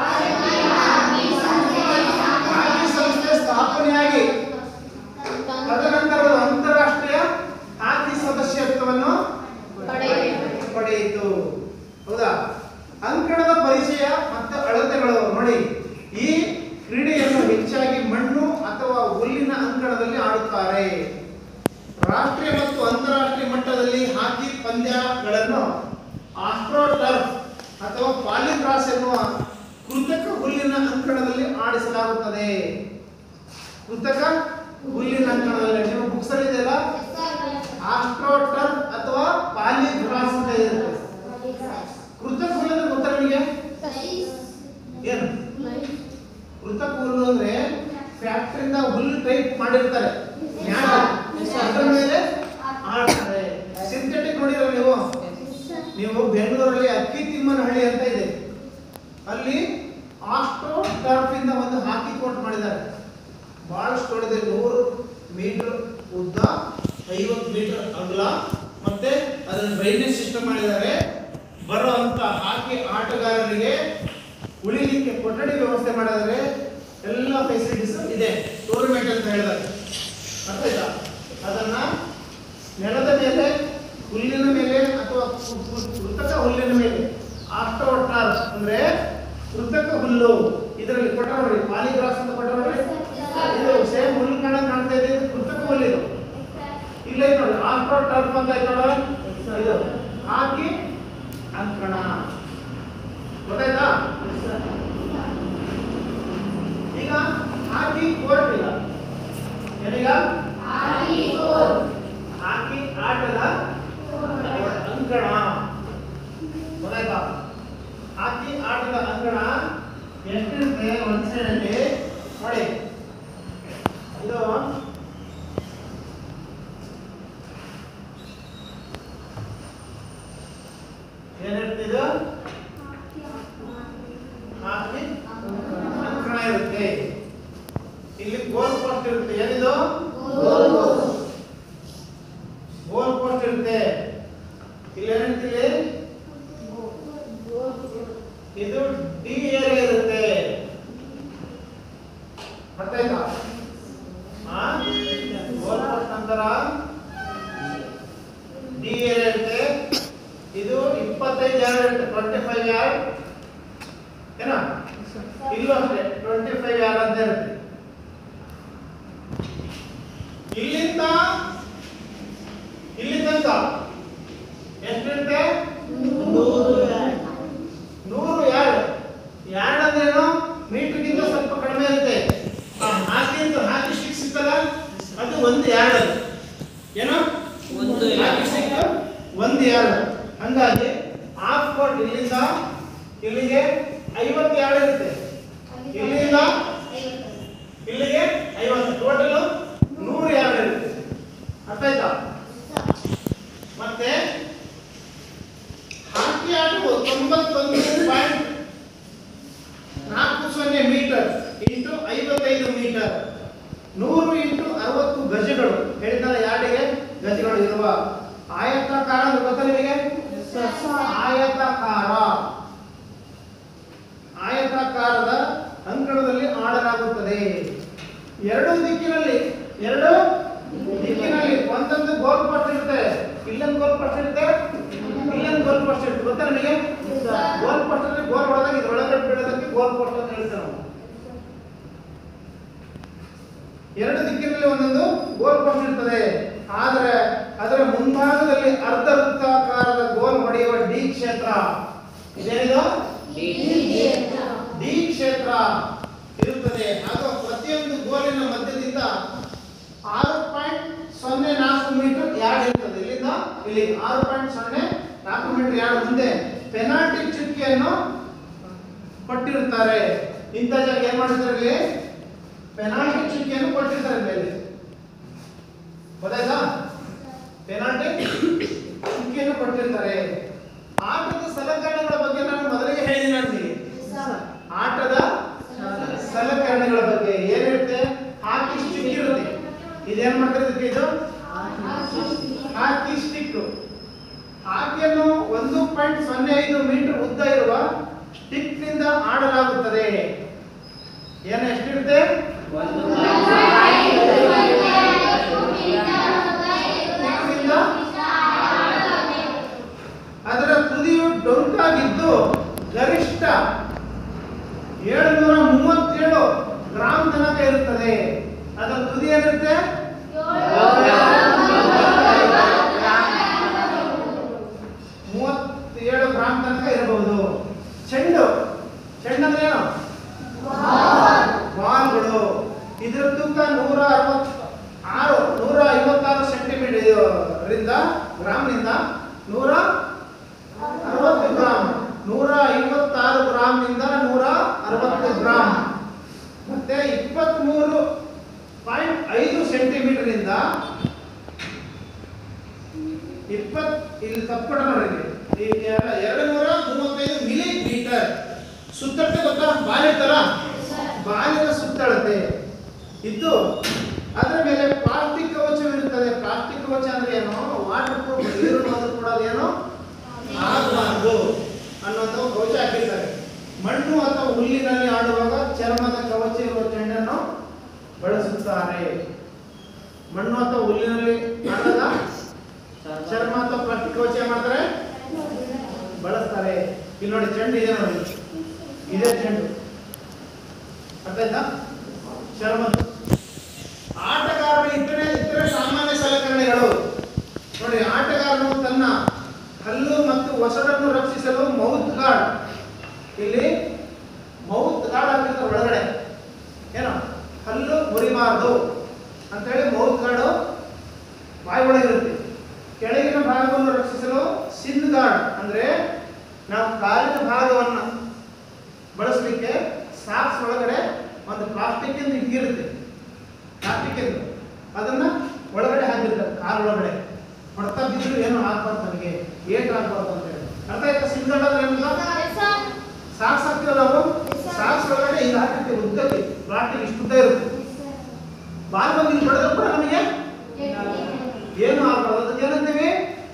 ಹಾಕಿ ಸಂಸ್ಥೆ ಸ್ಥಾಪನೆಯಾಗಿ ತದನಂತರ ಅಂತಾರಾಷ್ಟ್ರೀಯ ಹಾಕಿ ಸದಸ್ಯತ್ವವನ್ನು ಪಡೆಯಿತು ಹೌದಾ ಅಂಕಣದ ಪರಿಚಯ ಮತ್ತು ಅಳತೆಗಳು ನೋಡಿ ಈ ಕ್ರೀಡೆಯನ್ನು ಹೆಚ್ಚಾಗಿ ಮಣ್ಣು ಅಥವಾ ಹುಲ್ಲಿನ ಅಂಕಣದಲ್ಲಿ ಆಡುತ್ತಾರೆ ರಾಷ್ಟ್ರೀಯ ಮತ್ತು ಅಂತಾರಾಷ್ಟ್ರೀಯ ಮಟ್ಟದಲ್ಲಿ ಹಾಕಿ ಪಂದ್ಯಗಳನ್ನು ಆಸ್ಟ್ರೋಟರ್ಫ್ ಅಥವಾ ಪಾಲಿಕ್ರಾಸ್ ಎನ್ನುವ ಕೃತಕ ಹುಲ್ಲಿನ ಅಂಕಣದಲ್ಲಿ ಆಡಿಸಲಾಗುತ್ತದೆ ಕೃತಕ ಹುಲ್ಲಿನ ಅಂಕಣದಲ್ಲಿ ನಿಮ್ಮ ಬುಕ್ಸ್ ಅಲ್ಲಿ ಇದೆಯಲ್ಲ ಆಸ್ಟ್ರೋಟರ್ಫ್ ಅಥವಾ ಪಾಲಿಗ್ರಾಸ್ ಅಂತ ಇರುತ್ತೆ ಕೃತಕ ಹುಲ್ಲು ಅಂದ್ರೆ ಗೊತ್ತಾ ನಿಮಗೆ ಏನು ಕೃತಕ ಹುಲ್ಲು ಅಂದ್ರೆ ಫ್ಯಾಕ್ಟ್ರಿಯಿಂದ ಹುಲ್ಲು ಟೈಪ್ ಮಾಡಿರ್ತಾರೆ ನ್ಯಾಯ ಅದರ ಮೇಲೆ ಆಡ್ತಾರೆ ಸಿಂಥೆಟಿಕ್ ನೋಡಿರೋ ನೀವು ನೀವು ಬೆಂಗಳೂರಲ್ಲಿ ಅಕ್ಕಿ ತಿಮ್ಮನಹಳ್ಳಿ ಅಂತ ಇದೆ ಅಲ್ಲಿ ಆಸ್ಟ್ರೋ ಟರ್ಫ್ ಇಂದ ಒಂದು ಹಾಕಿ ಕೋರ್ಟ್ ಮಾಡಿದ್ದಾರೆ ಬಹಳಷ್ಟು ಹೊಡೆದೆ ನೂರು ಮೀಟರ್ ಉದ್ದ ಐವತ್ತು ಮೀಟರ್ ಅಗಲ ಮತ್ತೆ ಅದನ್ನು ಡ್ರೈನೇಜ್ ಸಿಸ್ಟಮ್ ಮಾಡಿದ್ದಾರೆ ಬರುವಂತ ಹಾಕಿ ಆಟಗಾರರಿಗೆ ಉಳಿಲಿಕ್ಕೆ ಕೊಠಡಿ ವ್ಯವಸ್ಥೆ ಮಾಡಿದ್ದಾರೆ ಎಲ್ಲ ಫೆಸಿಲಿಟೀಸ್ ಇದೆ ಟೂರ್ನಮೆಂಟ್ ಅಂತ ಹೇಳಿದ್ದಾರೆ ಅರ್ಥ ಆಯ್ತಾ ಅದನ್ನ ನೆಲದ ಮೇಲೆ ಹುಲ್ಲಿನ ಮೇಲೆ ಅಥವಾ ಕೃ- ಕೃ- ಕೃತಕ ಹುಲ್ಲಿನ ಮೇಲೆ ಆಸ್ಟ್ರೋ ಟರ್ಫ್ ಅಂದ್ರೆ ಕೃತಕ ಹುಲ್ಲು ಇದರಲ್ಲಿ ಕೊಟ್ಟ ನೋಡಿ ಪಾಲಿಗ್ರಾಸ್ ಅಂತ ಕೊಟ್ಟ ನೋಡಿ ಇದು ಸೇಮ್ ಹುಲ್ಲು ಕಾಣ ಕಾಣ್ತಾ ಇದೆ ಇದು ಕೃತಕ ಹುಲ್ಲು ಇದು ಇಲ್ಲ ಇದು ನೋಡಿ ಆಸ್ಟ್ರೋ ಟರ್ಫ್ ಅಂತ ಐತೆ ನೋಡ ಇದು ಹಾಕಿ ಅಂಕಣ ಗೊತ್ತಾಯ್ತಾ ಈಗ ಹಾಕಿ ಕೋರ್ಟ್ ಇಲ್ಲ ಏನೀಗ ಹಾಕಿ ಆಟದ ಅಂಕಣ ಗೊತ್ತಾಯ್ತಾ ಹಾಕಿ ಆಟದ ಅಂಕಣ ಎಷ್ಟಿರುತ್ತೆ ಒಂದ್ ಸೈಡಲ್ಲಿ ನೋಡಿ ಇದು ಏನಿರುತ್ತೆ ಇದು ಹಾಕಿ ಅಂಕಣ ಇರುತ್ತೆ ಇಲ್ಲಿ ಗೋಲ್ ಪೋಸ್ಟ್ ಇರುತ್ತೆ ಏನಿದು ಗೋಲ್ ಪೋಸ್ಟ್ ಇರುತ್ತೆ ಇಲ್ಲಿ ಏನಿರುತ್ತೆ ಇಲ್ಲಿ ಇದು ಡಿ ಏರಿಯಾ ಇರುತ್ತೆ ಫೈವ್ ಏನಾ ಇಲ್ಲೂ ಅಷ್ಟೇ ಟ್ವೆಂಟಿ ಫೈವ್ ಯಾರು ಅಂತ ಇರುತ್ತೆ ಇಲ್ಲಿಂದ ಇಲ್ಲಿ ತನಕ ಎಷ್ಟಿರುತ್ತೆ ನೂರು ಯಾರ್ಡ್ ಯಾರ್ಡ್ ಅಂದ್ರೇನು ಮೀಟರ್ಗಿಂತ ಸ್ವಲ್ಪ ಕಡಿಮೆ ಇರುತ್ತೆ ಆ ಹಾಕಿ ಅಂತ ಹಾಕಿ ಸ್ಟಿಕ್ಸ್ ಇತ್ತಲ್ಲ ಅದು ಒಂದು ಯಾರ್ಡ್ ಅದು ಏನು ಒಂದು ಹಾಕಿ ಸ್ಟಿಕ್ ಒಂದು ಯಾರ್ಡ್ ಹಂಗಾಗಿ ಹಾಫ್ ಕೋಟ್ ಇಲ್ಲಿಂದ ಇಲ್ಲಿಗೆ ಐವತ್ತು ಯಾರ್ಡ್ ಇರುತ್ತೆ ಇಲ್ಲಿಂದ ಇಲ್ಲಿಗೆ ಐವತ್ತು ಟೋಟಲ್ ನೂರು ಯಾರ್ಡ್ ಇರುತ್ತೆ ಅರ್ಥ ಆಯ್ತಾ ಮತ್ತೆ ಹಾಕಿ ಆಟವು ತೊಂಬತ್ತೊಂದು ಪಾಯಿಂಟ್ ನಾಲ್ಕು ಸೊನ್ನೆ ಮೀಟರ್ ಇಂಟು ಐವತ್ತೈದು ಮೀಟರ್ ನೂರು ಇಂಟು ಅರವತ್ತು ಗಜಗಳು ಹೇಳಿದ್ನಲ್ಲ ಯಾರ್ಡಿಗೆ ಗಜಗಳು ಇರುವ ಆಯತಾಕಾರ ಅಂದ್ರೆ ಗೊತ್ತಾ ನಿಮಗೆ ಆಯತಾಕಾರ ಆಯತಾಕಾರದ ಅಂಕಣದಲ್ಲಿ ಆಡಲಾಗುತ್ತದೆ ಎರಡು ದಿಕ್ಕಿನಲ್ಲಿ ಎರಡು ದಿಕ್ಕಿನಲ್ಲಿ ಒಂದೊಂದು ಗೋಲ್ ಪೋಸ್ಟ್ ಇರುತ್ತೆ ಇಲ್ಲೊಂದು ಗೋಲ್ ಪೋಸ್ಟ್ ಇರುತ್ತೆ ಇಲ್ಲೊಂದು ಗೋಲ್ ಪೋಸ್ಟ್ ಇರುತ್ತೆ ಗೊತ್ತಾ ನಿಮಗೆ ಗೋಲ್ ಪೋಸ್ಟ್ ಅಲ್ಲಿ ಗೋಲ್ ಹೊಡೆದಾಗ ಇದ್ರೊಳಗಡೆ ಬೀಳೋದಕ್ಕೆ ಗೋಲ್ ಪೋಸ್ಟ್ ಅಂತ ಹೇಳ್ತೇವೆ ನಾವು ಎರಡು ದಿಕ್ಕಿನಲ್ಲಿ ಒಂದೊಂದು ಗೋಲ್ ಪೋಸ್ಟ್ ಇರ್ತದೆ ಆದರೆ ಅದರ ಮುಂಭಾಗದಲ್ಲಿ ಅರ್ಧ ವೃತ್ತಾಕಾರದ ಗೋಲ್ ಹೊಡೆಯುವ ಡಿ ಕ್ಷೇತ್ರ ಇದೇನಿದು ಡಿ ಕ್ಷೇತ್ರ ಇರುತ್ತದೆ ಹಾಗೂ ಪ್ರತಿಯೊಂದು ಗೋಲಿನ ಮಧ್ಯದಿಂದ ಆರು ಪಾಯಿಂಟ್ ಸೊನ್ನೆ ನಾಲ್ಕು ಮೀಟರ್ ಯಾರ್ಡ್ ಇರ್ತದೆ ಇಲ್ಲಿಂದ ಇಲ್ಲಿ ಆರು ಪಾಯಿಂಟ್ ಸೊನ್ನೆ ನಾಲ್ಕು ಮೀಟರ್ ಯಾರ್ಡ್ ಮುಂದೆ ಪೆನಾಲ್ಟಿ ಚುಕ್ಕಿಯನ್ನು ಕೊಟ್ಟಿರುತ್ತಾರೆ ಇಂಥ ಜಾಗ ಏನ್ ಮಾಡಿರ್ತಾರೆ ಇಲ್ಲಿ ಪೆನಾಲ್ಟಿ ಚುಕ್ಕಿಯನ್ನು ಕೊಟ್ಟಿರ್ತಾರೆ ಮೇಲೆ ಗೊತ್ತಾಯ್ತಾ ಪೆನಾಲ್ಟಿ ಚುಕ್ಕಿಯನ್ನು ಕೊಟ್ಟಿರ್ತಾರೆ ಆಟದ ಸಲಕರಣೆಗಳ ಬಗ್ಗೆ ನಾನು ಮೊದಲಿಗೆ ಹೇಳಿದ್ದೀನಿ ನಿಮಗೆ ಆಟದ ಸಲಕರಣೆಗಳ ಬಗ್ಗೆ ಏನಿರುತ್ತೆ ಹಾಕಿ ಸ್ಟಿಕ್ ಇರುತ್ತೆ ಇದೇನ್ ಮಾಡ್ತಾರೆ ಇದಕ್ಕೆ ಇದು ಹಾಕಿ ಸ್ಟಿಕ್ ಹಾಕಿಯನ್ನು ಒಂದು ಪಾಯಿಂಟ್ ಸೊನ್ನೆ ಐದು ಮೀಟರ್ ಉದ್ದ ಇರುವ ಸ್ಟಿಕ್ ನಿಂದ ಆಡಲಾಗುತ್ತದೆ ಏನು ಎಷ್ಟಿರುತ್ತೆ ಸ್ಟಿಕ್ ನಿಂದ ಅದರ ತುದಿಯು ಡೊಂಕಾಗಿದ್ದು ಗರಿಷ್ಠ ಏಳುನೂರ ಮೂವತ್ತೇಳು ಗ್ರಾಮ್ ತನಕ ಇರುತ್ತದೆ ಅದರ ತುದಿ ಏನಿರುತ್ತೆ ಮೂವತ್ತೇಳು ಗ್ರಾಮ್ ತನಕ ಇರಬಹುದು ಚೆಂಡು ಚೆಂಡು ಅಂದ್ರೆ ಏನು ಬಾಲ್ಗಳು ಇದರ ತೂಕ ನೂರ ಅರವತ್ತು ಆರು ನೂರ ಐವತ್ತಾರು ಸೆಂಟಿಮೀಟರ್ ರಿಂದ ಗ್ರಾಮ್ನಿಂದ ನೂರ ಅರವತ್ತು ಗ್ರಾಮ್ ನೂರ ಐವತ್ತಾರು ಗ್ರಾಮ್ನಿಂದ ನೂರ ಅರವತ್ತು ಗ್ರಾಮ್ ಮತ್ತೆ ಇಪ್ಪತ್ಮೂರು ಪಾಯಿಂಟ್ ಐದು ಸೆಂಟಿಮೀಟರ್ ಇಂದ ಇಪ್ಪತ್ ಇಲ್ಲಿ ತಪ್ಪುಡ ನೋಡಿ ಈ ಎರ- ಎರಡು ನೂರ ಮೂವತ್ತೈದು ಮಿಲಿ ಮೀಟರ್ ಸುತ್ತಳತೆ ಗೊತ್ತಾ ಬಾಲಿರ್ತಾರ ಬಾಲಿನ ಸುತ್ತಳತೆ ಇದ್ದು ಅದರ ಮೇಲೆ ಪ್ಲಾಸ್ಟಿಕ್ ಕವಚವಿರುತ್ತದೆ ಪ್ಲಾಸ್ಟಿಕ್ ಕವಚ ಅಂದ್ರೆ ಏನು ವಾಟರ್ ಪ್ರೂಫ್ ನೀರು ಹೋದ್ರೂ ಕೂಡ ಅದೇನು ಆಗಬಾರ್ದು ಅನ್ನೋದು ಕವಚ ಹಾಕಿರ್ತಾರೆ ಮಣ್ಣು ಅಥವಾ ಹುಲ್ಲಿನಲ್ಲಿ ಆಡುವಾಗ ಚರ್ಮದ ಕವಚ ಇರುವ ಚೆಂಡನ್ನು ಬಳಸುತ್ತಾರೆ ಮಣ್ಣು ಅಥವಾ ಹುಲ್ಲಿನಲ್ಲಿ ಆಡಾಗ ಚರ್ಮ ಅಥವಾ ಪ್ಲಾಸ್ಟಿಕ್ ಕವಚ ಏನ್ ಮಾಡ್ತಾರೆ ಬಳಸ್ತಾರೆ ಇಲ್ಲಿ ನೋಡಿ ಚೆಂಡು ಇದೆ ನೋಡಿ ಇದೇ ಚೆಂಡು ಅರ್ಥ ಆಯ್ತಾ ಚರ್ಮ ಆಟಗಾರರು ಇತರೆ ಇತರೆ ಸಾಮಾನ್ಯ ಸಲಕರಣೆಗಳು ನೋಡಿ ಆಟಗಾರನು ತನ್ನ ಹಲ್ಲು ಮತ್ತು ಒಸಡನ್ನು ರಕ್ಷಿಸಲು ಮೌತ್ ಗಾರ್ಡ್ ಇಲ್ಲಿ ಮೌತ್ ಗಾರ್ಡ್ ಹಾಕಿರ್ತಾರೆ ಒಳಗಡೆ ಏನು ಹಲ್ಲು ಮುರಿಬಾರ್ದು ಅಂತೇಳಿ ಮೌತ್ ಗಾರ್ಡು ಬಾಯಿ ಒಳಗಿರುತ್ತೆ ಕೆಳಗಿನ ಭಾಗವನ್ನು ರಕ್ಷಿಸಲು ಸಿನ್ ಗಾರ್ಡ್ ಅಂದ್ರೆ ನಾವು ಕಾಲಿನ ಭಾಗವನ್ನ ಬಳಸಲಿಕ್ಕೆ ಸಾಕ್ಸ್ ಒಳಗಡೆ ಒಂದು ಪ್ಲಾಸ್ಟಿಕ್ ಇಂದ ಇಟ್ಟಿರುತ್ತೆ ಪ್ಲಾಸ್ಟಿಕ್ ಇಂದ ಅದನ್ನ ಒಳಗಡೆ ಹಾಕಿರ್ತಾರೆ ಕಾಲು ಒಳಗಡೆ ಹೊಡ್ತಾ ಬಿದ್ರು ಏನು ಆಗ್ಬಾರ್ದು ನನಗೆ ಏಟ್ ಆಗ್ಬಾರ್ದು ಅಂತ ಹೇಳಿ ಅರ್ಥ ಆಯ್ತಾ ಸಿನ್ ಗಾರ್ಡ್ ಅಂದ್ರೆ ಏನಿಲ್ಲ ಸಾಕ್ಸ್ ಹಾಕ್ತೀವಲ್ಲ ನಾವು ಸಾಕ್ಸ್ ಒಳಗಡೆ ಹಿಂಗೆ ಹಾಕಿರ್ತೀವಿ ಉದ್ದಕ್ಕೆ ಪ್ಲಾಸ್ಟಿಕ್ ಇಷ್ಟು ಉದ್ದ ಇರುತ್ತೆ ಬಾಲ್ ಬಂದು ಇಲ್ಲಿ ಹೊಡೆದ್ರು ಕೂಡ ನಮಗೆ ಏನು ಆಗ್ಬಾರ್ದು ಅದಕ್ಕೆ ಏನಂತೀವಿ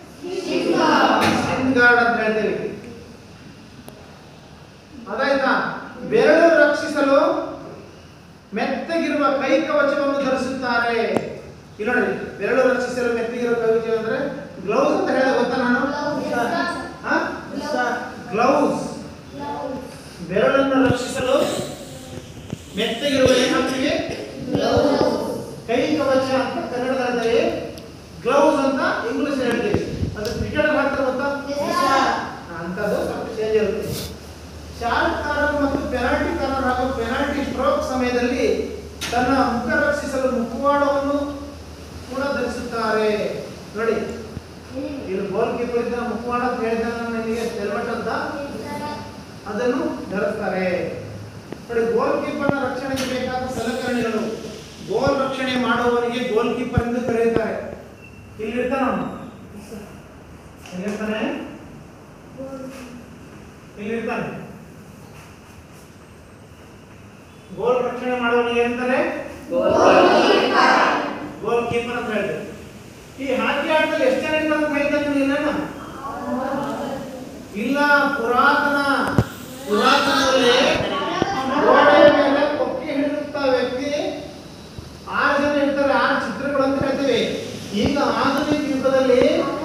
ಸಿನ್ ಗಾರ್ಡ್ ಅಂತ ಹೇಳ್ತೀವಿ ಅದಾಯ್ತಾ ಬೆರಳು ರಕ್ಷಿಸಲು ಮೆತ್ತಗಿರುವ ಕೈ ಕವಚವನ್ನು ಧರಿಸುತ್ತಾರೆ ಇಲ್ಲಿ ನೋಡಿ ಬೆರಳು ರಕ್ಷಿಸಲು ಮೆತ್ತಗಿರುವ ಕೈ ಕವಚ ಅಂದ್ರೆ ಗ್ಲೌಸ್ ಅಂತ ಹೇಳಿದೆ ಗೊತ್ತಾ ನಾನು ಗ್ಲೌಸ್ ಬೆರಳನ್ನು ರಕ್ಷಿಸಲು ಮೆತ್ತಗಿರುವ ಏನಾಗ್ತೀವಿ ಕೈ ಕವಚ ಅಂತ ಕನ್ನಡದಲ್ಲಿ ಗ್ಲೌಸ್ ಅಂತ ಇಂಗ್ಲಿಷ್ ಹೇಳ್ತೀವಿ ಅದು ಕ್ರಿಕೆಟ್ ಹಾಕ್ತಾರೆ ಗೊತ್ತಾ ಅಂತದ್ದು ಸ್ವಲ್ಪ ಚೇಂಜ್ ಇರುತ್ತೆ ಶಾರ್ಟ್ ಕಾರ್ನರ್ ಮತ್ತು ಪೆನಾಲ್ಟಿ ಕಾರ್ನರ್ ಹಾಗೂ ಪೆನಾಲ್ಟಿ ಸ್ಟ್ರೋಕ್ ಸಮಯದಲ್ಲಿ ತನ್ನ ಮುಖ ರಕ್ಷಿಸಲು ಮುಖವಾಡವನ್ನು ಕೂಡ ಧರಿಸುತ್ತಾರೆ ನೋಡಿ ಇಲ್ಲಿ ಗೋಲ್ ಕೀಪರ್ ಇದ್ದ ಮುಖವಾಡ ಅಂತ ಹೇಳಿದ ನನಗೆ ಹೆಲ್ಮೆಟ್ ಅಂತ ಅದನ್ನು ಧರಿಸ್ತಾರೆ ನೋಡಿ ಗೋಲ್ ಕೀಪರ್ನ ರಕ್ಷಣೆಗೆ ಬೇಕಾದ ಸಲಕರಣೆಗಳು ಗೋಲ್ ರಕ್ಷಣೆ ಮಾಡುವವರಿಗೆ ಗೋಲ್ ಕೀಪರ್ ಎಂದು ಕರೆಯುತ್ತಾರೆ ಇಲ್ಲಿರ್ತಾನ ಅವನು ಎಲ್ಲಿರ್ತಾನೆ ಇಲ್ಲಿರ್ತಾನೆ ಗೋಲ್ ರಕ್ಷಣೆ ಮಾಡುವವನಿಗೆ ಏನಂತಾರೆ ಗೋಲ್ ಕೀಪರ್ ಅಂತ ಹೇಳ್ತಾರೆ ಈ ಹಾಕಿ ಆಟದಲ್ಲಿ ಎಷ್ಟು ಜನ ಇರ್ತಾರೆ ಅಂತ ಹೇಳ್ತಾನೆ ನೀನೇನ ಇಲ್ಲ ಪುರಾತನ ಪುರಾತನದಲ್ಲಿ ಗೋಡೆಯ ಮೇಲೆ ಕೊಕ್ಕಿ ಹಿಡಿದಿರ್ತ ವ್ಯಕ್ತಿ ಆರು ಜನ ಇರ್ತಾರೆ ಆರು ಚಿತ್ರಗಳು ಅಂತ ಹೇಳ್ತೀವಿ ಈಗ ಆಧುನಿಕ ಯುಗದಲ್ಲಿ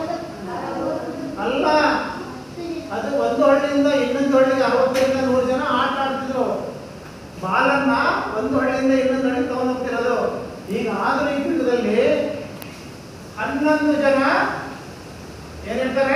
ಅಲ್ಲ ಅದು ಒಂದು ಹಳ್ಳಿಯಿಂದ ಇನ್ನೊಂದು ಹಳ್ಳಿಗೆ ಅರವತ್ತರಿಂದ ನೂರು ಜನ ಆಟ ಆಡ್ತಿದ್ರು ಬಾಲನ್ನ ಒಂದು ಹಳ್ಳಿಯಿಂದ ಇನ್ನೊಂದು ಹಳ್ಳಿಗೆ ತಗೊಂಡು ಹೋಗ್ತಿರೋದು ಈಗ ಆಧುನಿಕ ಯುಗದಲ್ಲಿ ಹನ್ನೊಂದು ಜನ ಏನಿರ್ತಾರೆ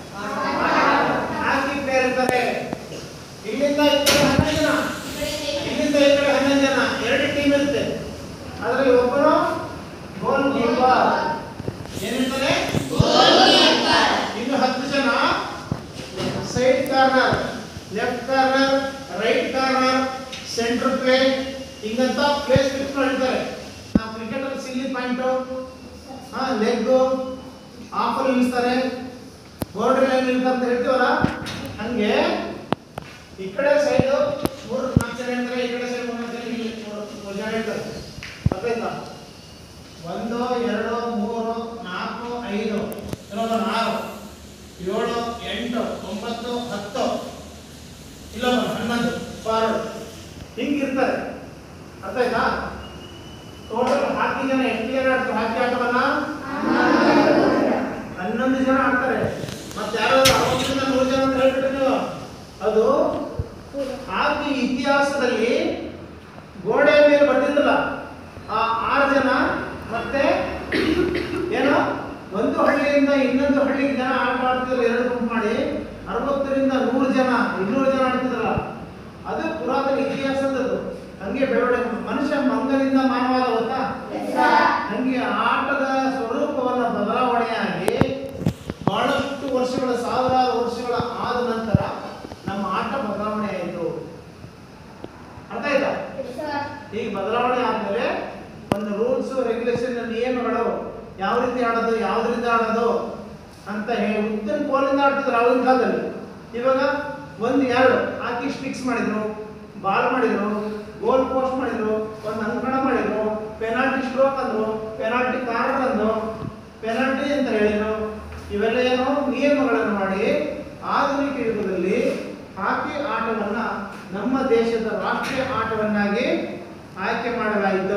ಹಾಕಿ ಪ್ಲೇಯರ್ ಇರ್ತಾರೆ ಇಲ್ಲಿಂದ ಈ ಕಡೆ ಹನ್ನೊಂದು ಜನ ಇಲ್ಲಿಂದ ಈ ಕಡೆ ಹನ್ನೊಂದು ಜನ ಎರಡು ಟೀಮ್ ಇರುತ್ತೆ ಅದರಲ್ಲಿ ಒಬ್ಬನು ಗೋಲ್ ಕೀಪರ್ ಏನಿರ್ತಾರೆ ಇನ್ನು ಹತ್ತು ಜನ side corner left corner right corner centre play ಹಿಂಗಂತ ಪ್ಲೇಸ್ ಫಿಕ್ಸ್ ಮಾಡಿರ್ತಾರೆ ನಾವು ಕ್ರಿಕೆಟ್ ಅಲ್ಲಿ ಸಿಲ್ಲಿ ಪಾಯಿಂಟ್ ಹಾ ಲೆಗ್ ಆಫರ್ ನಿಲ್ಲಿಸ್ತಾರೆ ಬೌಂಡ್ರಿ ಲೈನ್ ನಿಲ್ತಾರೆ ಅಂತ ಹೇಳ್ತೀವಲ್ಲ ಹಂಗೆ ಈ ಕಡೆ ಸೈಡ್ ಮೂರು ನಾಲ್ಕು ಜನ ಇರ್ತಾರೆ ಈ ಕಡೆ ಸೈಡ್ ಮೂರು ನಾಲ್ಕು ಜನ ಇಲ್ಲಿ ಮೂರು ಮೂರು ಜನ ಇರ್ತಾರೆ ಅರ್ಥಾಯ್ತಾ ಒಂದು ಎರಡು ಮೂರು ನಾಲ್ಕು ಐದು ಇನ್ನೊಂದು ಆರು ಏಳು ಎಂಟು ಒಂಬತ್ತು ಹತ್ತು ಇಲ್ಲೊಬ್ಬ ಹನ್ನೊಂದು ಫಾರ್ವರ್ಡ್ ಹಿಂಗಿರ್ತಾರೆ ಅರ್ಥ ಆಯ್ತಾ ಟೋಟಲ್ ಹಾಕಿ ಜನ ಎಷ್ಟು ಜನ ಆಡ್ತಾರೆ ಹಾಕಿ ಆಟವನ್ನ ಹನ್ನೊಂದು ಜನ ಆಡ್ತಾರೆ ಮತ್ತೆ ಯಾರಾದ್ರೂ ಅರವತ್ತರಿಂದ ನೂರು ಜನ ಅಂತ ಹೇಳ್ಬಿಟ್ರೆ ನೀವು ಅದು ಹಾಕಿ ಇತಿಹಾಸದಲ್ಲಿ ಗೋಡೆಯ ಮೇಲೆ ಬರ್ತಿದ್ರಲ್ಲ ಆ ಆರು ಜನ ಮತ್ತೆ ಏನು ಒಂದು ಹಳ್ಳಿಯಿಂದ ಇನ್ನೊಂದು ಹಳ್ಳಿಗೆ ಜನ ಆಟ ಆಡ್ತಿದ್ರು ಎರಡು ಗುಂಪು ಮಾಡಿ ಅರವತ್ತರಿಂದ ನೂರು ಜನ ಇನ್ನೂರು ಜನ ಆಡ್ತಿದ್ರಲ್ಲ ಅದು ಪುರಾತನ ಇತಿಹಾಸದದ್ದು ಹಂಗೆ ಬೆಳವಣಿಗೆ ಮನುಷ್ಯ ಮಂಗನಿಂದ ಮಾನವಾದ ಗೊತ್ತಾ ಹಂಗೆ ಆಟದ ಸ್ವರೂಪವನ್ನ ಬದಲಾವಣೆಯಾಗಿ ಬಹಳಷ್ಟು ವರ್ಷಗಳ ಸಾವಿರಾರು ವರ್ಷಗಳ ಆದ ನಂತರ ನಮ್ಮ ಆಟ ಬದಲಾವಣೆ ಆಯಿತು ಅರ್ಥ ಆಯ್ತಾ ಈಗ ಬದಲಾವಣೆ ಆದ್ಮೇಲೆ ಒಂದು ರೂಲ್ಸ್ ರೆಗ್ಯುಲೇಷನ್ ನಿಯಮಗಳು ಯಾವ ರೀತಿ ಆಡೋದು ಯಾವ್ದ್ರಿಂದ ಆಡೋದು ಅಂತ ಹೇಳಿ ಉದ್ದಿನ ಕೋಲಿಂದ ಆಡ್ತಿದ್ರು ಆಗಿನ ಕಾಲದಲ್ಲಿ ಇವಾಗ ಒಂದು ಎರಡು ಹಾಕಿ ಸ್ಟಿಕ್ಸ್ ಮಾಡಿದ್ರು ಬಾಲ್ ಮಾಡಿದ್ರು ಗೋಲ್ ಪೋಸ್ಟ್ ಮಾಡಿದ್ರು ಒಂದು ಅಂಕಣ ಮಾಡಿದ್ರು ಪೆನಾಲ್ಟಿ ಸ್ಟ್ರೋಕ್ ಅಂದ್ರು ಪೆನಾಲ್ಟಿ ಕಾರ್ನರ್ ಅಂದ್ರು ಪೆನಾಲ್ಟಿ ಅಂತ ಹೇಳಿದ್ರು ಇವೆಲ್ಲ ಏನು ನಿಯಮಗಳನ್ನು ಮಾಡಿ ಆಧುನಿಕ ಯುಗದಲ್ಲಿ ಹಾಕಿ ಆಟವನ್ನ ನಮ್ಮ ದೇಶದ ರಾಷ್ಟ್ರೀಯ ಆಟವನ್ನಾಗಿ ಆಯ್ಕೆ ಮಾಡಲಾಯಿತು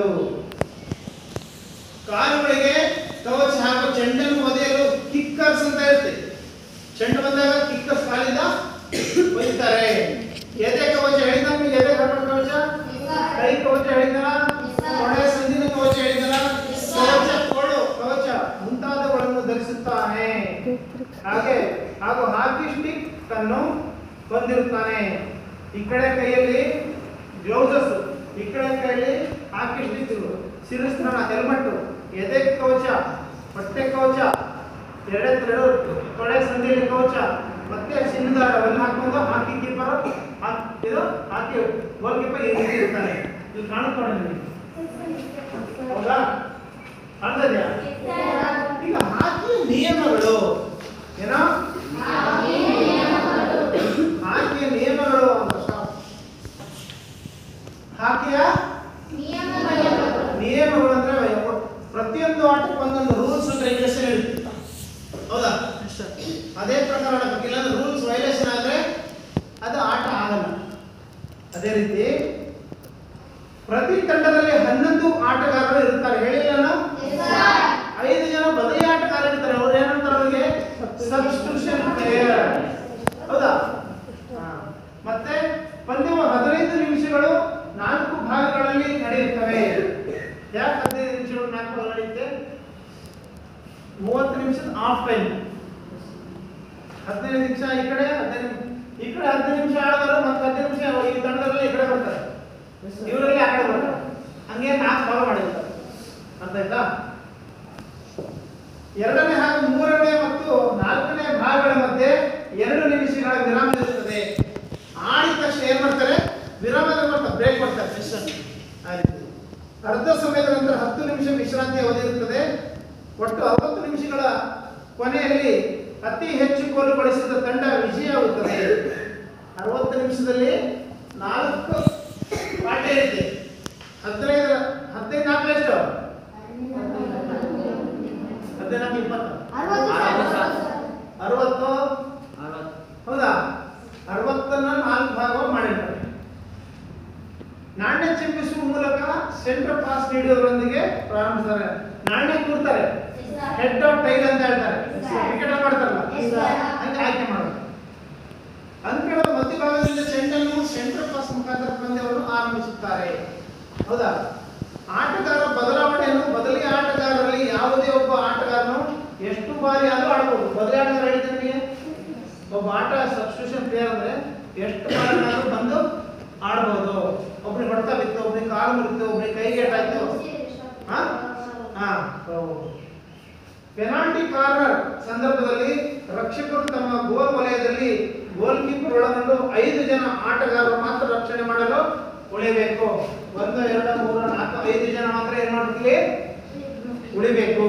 ಕಾಲುಗಳಿಗೆ ಕವಚ ಹಾಗೂ ಚೆಂಡನ್ನು ಒದೆಯಲು ಕಿಕ್ಕರ್ಸ್ ಅಂತ ಇರುತ್ತೆ ಚೆಂಡು ಬಂದಾಗ ಕಿಕ್ಕರ್ಸ್ ಕಾಲಿಂದ ಒಯ್ತಾರೆ ಎದೆ ಕವಚ ಹೇಳಿದ ನಿಮ್ಗೆ ಎದೆ ಕಟ್ಟಡ ಕವಚ ಕೈ ಕವಚ ಹೇಳಿದನ ಕೊಡೆ ಸಂದಿನ ಕವಚ ಹೇಳಿದನ ಕವಚ ಕೊಡು ಕವಚ ಮುಂತಾದವುಗಳನ್ನು ಧರಿಸುತ್ತಾನೆ ಹಾಗೆ ಹಾಗೂ ಹಾಕಿ ಸ್ಟಿಕ್ ಅನ್ನು ಹೊಂದಿರುತ್ತಾನೆ ಈ ಕಡೆ ಕೈಯಲ್ಲಿ ಗ್ಲೌಸಸ್ ಈ ಕಡೆ ಕೈಯಲ್ಲಿ ಹಾಕಿ ಸ್ಟಿಕ್ ಶಿರಸ್ತ್ರಾಣ ಹೆಲ್ಮೆಟ್ ಎದೆ ಕವಚ ಹೊಟ್ಟೆ ಕವಚ ಎರಡೆರಡು ತೊಡೆ ಸಂಧಿಯಲ್ಲಿ ಕವಚ ಮತ್ತೆ ಸಿಂಧಾರ ಅವೆಲ್ಲ ಹಾಕೊಂಡು ಹಾಕಿ ಕೀಪರ್ ಇದು ಹಾಕಿ ಗೋಲ್ ಕೀಪರ್ ಈ ರೀತಿ ಇರ್ತಾನೆ ಇಲ್ಲಿ ಕಾಣುತ್ತೆ ನಿಮಗೆ ಹೌದಾ ಕಾಣ್ತದ್ಯಾ ಈಗ ಹಾಕಿ ನಿಯಮಗಳು ಏನೋ ಹಾಕಿಯ ನಿಯಮಗಳು ಅಂತ stop. ಹಾಕಿಯ ನಿಯಮಗಳು ಅಂದ್ರೆ ಯಾವ- ಪ್ರತಿಯೊಂದು ಆಟಕ್ಕೆ ಒಂದೊಂದು ರೂಲ್ಸ್ ಅಂಡ್ ರೆಗ್ಯುಲೇಷನ್ ಇರುತ್ತೆ ಹೌದಾ ಅದೇ ಪ್ರಕಾರ ಆಡಬೇಕು ಇಲ್ಲಾಂದ್ರೆ ರೂಲ್ಸ್ ವೈಲೇಷನ್ ಆದ್ರೆ ಅದು ಆಟ ಆಗಲ್ಲ ಅದೇ ರೀತಿ ಪ್ರತಿ ತಂಡದಲ್ಲಿ ಹನ್ನೊಂದು ಆಟಗಾರರು ಇರ್ತಾರೆ ಹೇಳಿಲ್ಲ ನಾನು? ಐದು ಜನ ಬದಲಿ ಆಟಗಾರರು ಇರ್ತಾರೆ ಅವ್ರು ಏನಂತಾರೆ ಅವ್ರಿಗೆ ಸಬ್ಸ್ಟಿಟ್ಯೂಷನ್ ಪ್ಲೇಯರ್ ಹೌದಾ ಹಾ. ಮತ್ತೆ ಪಂದ್ಯವು ಹದಿನೈದು ನಿಮಿಷಗಳು ನಾಲ್ಕು ಭಾಗಗಳಲ್ಲಿ ನಡೆಯುತ್ತವೆ ಯಾಕೆ ಹದಿನೈದು ನಿಮಿಷಗಳು ನಾಲ್ಕು ಭಾಗ ನಡೆಯುತ್ತೆ ಮೂವತ್ತು ನಿಮಿಷದ ಆಫ್ ಟೈಮ್ ಹದಿನೈದು ನಿಮಿಷ ಈ ಕಡೆ ಹದಿನೈದು ಈ ಕಡೆ ಹದಿನೈದು ನಿಮಿಷ ಆಡಿದ್ರು ಮತ್ತೆ ಹದಿನೈದು ನಿಮಿಷ ಈ ತಂಡದಲ್ಲಿ ಈ ಕಡೆ ಬರ್ತಾರೆ ಇವರಲ್ಲಿ ಆ ಕಡೆ ಬರ್ತಾರೆ ಹಂಗೆ ನಾಲ್ಕು ಭಾಗ ಮಾಡಿರ್ತಾರೆ ಅರ್ಥ ಆಯ್ತಾ ಎರಡನೇ ಹಾಗೂ ಮೂರನೇ ಮತ್ತು ನಾಲ್ಕನೇ ಭಾಗಗಳ ಮಧ್ಯೆ ಎರಡು ನಿಮಿಷಗಳ ವಿರಾಮ ಇರುತ್ತದೆ ಆಡಿದ ತಕ್ಷಣ ಏನ್ ಮಾಡ್ತಾರೆ ವಿರಾಮದ ಮಾಡ್ತಾರೆ ಬ್ರೇಕ್ ಮಾಡ್ತಾರೆ ಸೆಷನ್ ಆ ರೀತಿ ಅರ್ಧ ಸಮಯದ ನಂತರ ಹತ್ತು ನಿಮಿಷ ವಿಶ್ರಾಂತಿ ಅವಧಿ ಇರುತ್ತದೆ ಒಟ್ಟು ಅರವತ್ತು ನಿಮಿಷಗಳ ಕೊನೆಯಲ್ಲಿ ಅತಿ ಹೆಚ್ಚು ಗೋಲು ಗಳಿಸಿದ ತಂಡ ವಿಜಯವಾಗುತ್ತದೆ ಅರವತ್ತು ನಿಮಿಷದಲ್ಲಿ ನಾಲ್ಕು ಪಾಠ ಇರುತ್ತೆ ಹದಿನೈದು ಹದಿನೈದು ನಾಲ್ಕು ಎಷ್ಟು ಹದಿನೈದು ನಾಲ್ಕು ಇಪ್ಪತ್ತು ಅರವತ್ತು ಹೌದಾ ಅರವತ್ತನ್ನ ನಾಲ್ಕು ಭಾಗ ಮಾಡಿರ್ತಾರೆ ನಾಣ್ಯ ಚಿಮ್ಮಿಸುವ ಮೂಲಕ ಸೆಂಟರ್ ಪಾಸ್ ನೀಡುವವರೊಂದಿಗೆ ಪ್ರಾರಂಭಿಸ್ತಾರೆ ನಾಣ್ಯ ಕೂರ್ತಾರೆ ಹೆಡ್ ಆಫ್ ಟೈಲ್ ಅಂತ ಹೇಳ್ತಾರೆ ಕ್ರಿಕೆಟ್ ಮಾಡ್ತಾರಲ್ಲ ಹಂಗೆ ಆಯ್ಕೆ ಮಾಡೋದು ಅಂಕಣದ ಮಧ್ಯಭಾಗದಿಂದ ಚೆಂಡನ್ನು ಸೆಂಟರ್ ಪಾಸ್ ಮುಖಾಂತರ ಪಂದ್ಯವನ್ನು ಆರಂಭಿಸುತ್ತಾರೆ ಹೌದಾ ಆಟಗಾರ ಬದಲಾವಣೆಯನ್ನು ಬದಲಿ ಆಟಗಾರರಲ್ಲಿ ಯಾವುದೇ ಒಬ್ಬ ಆಟಗಾರನು ಎಷ್ಟು ಬಾರಿ ಆದ್ರೂ ಆಡ್ಬೋದು ಬದಲಿ ಆಟಗಾರ ಹೇಳಿದ್ರೆ ನಿಮಗೆ ಒಬ್ಬ ಆಟ ಸಬ್ಸ್ಟಿಟ್ಯೂಷನ್ ಪ್ಲೇಯರ್ ಅಂದ್ರೆ ಎಷ್ಟು ಬಾರಿ ಆದ್ರೂ ಬಂದು ಆಡ್ಬೋದು ಒಬ್ರಿಗೆ ಹೊಡ್ತಾ ಬಿತ್ತು ಒಬ್ರಿಗೆ ಕಾಲು ಮುರಿತು ಒಬ್ರಿಗೆ ಕೈಗೆ ಏಟಾಯ್ತು ಹಾ ಹಾ ಪೆನಾಲ್ಟಿ ಕಾರ್ನರ್ ಸಂದರ್ಭದಲ್ಲಿ ರಕ್ಷಕರು ತಮ್ಮ ಗೋಲ್ ವಲಯದಲ್ಲಿ ಗೋಲ್ ಕೀಪರ್ ಒಳಗೊಂಡು ಐದು ಜನ ಆಟಗಾರರು ಮಾತ್ರ ರಕ್ಷಣೆ ಮಾಡಲು ಉಳಿಬೇಕು ಒಂದು ಎರಡು ಮೂರು ನಾಲ್ಕು ಐದು ಜನ ಮಾತ್ರ ಏನ್ ಮಾಡ್ತೀವಿ ಉಳಿಬೇಕು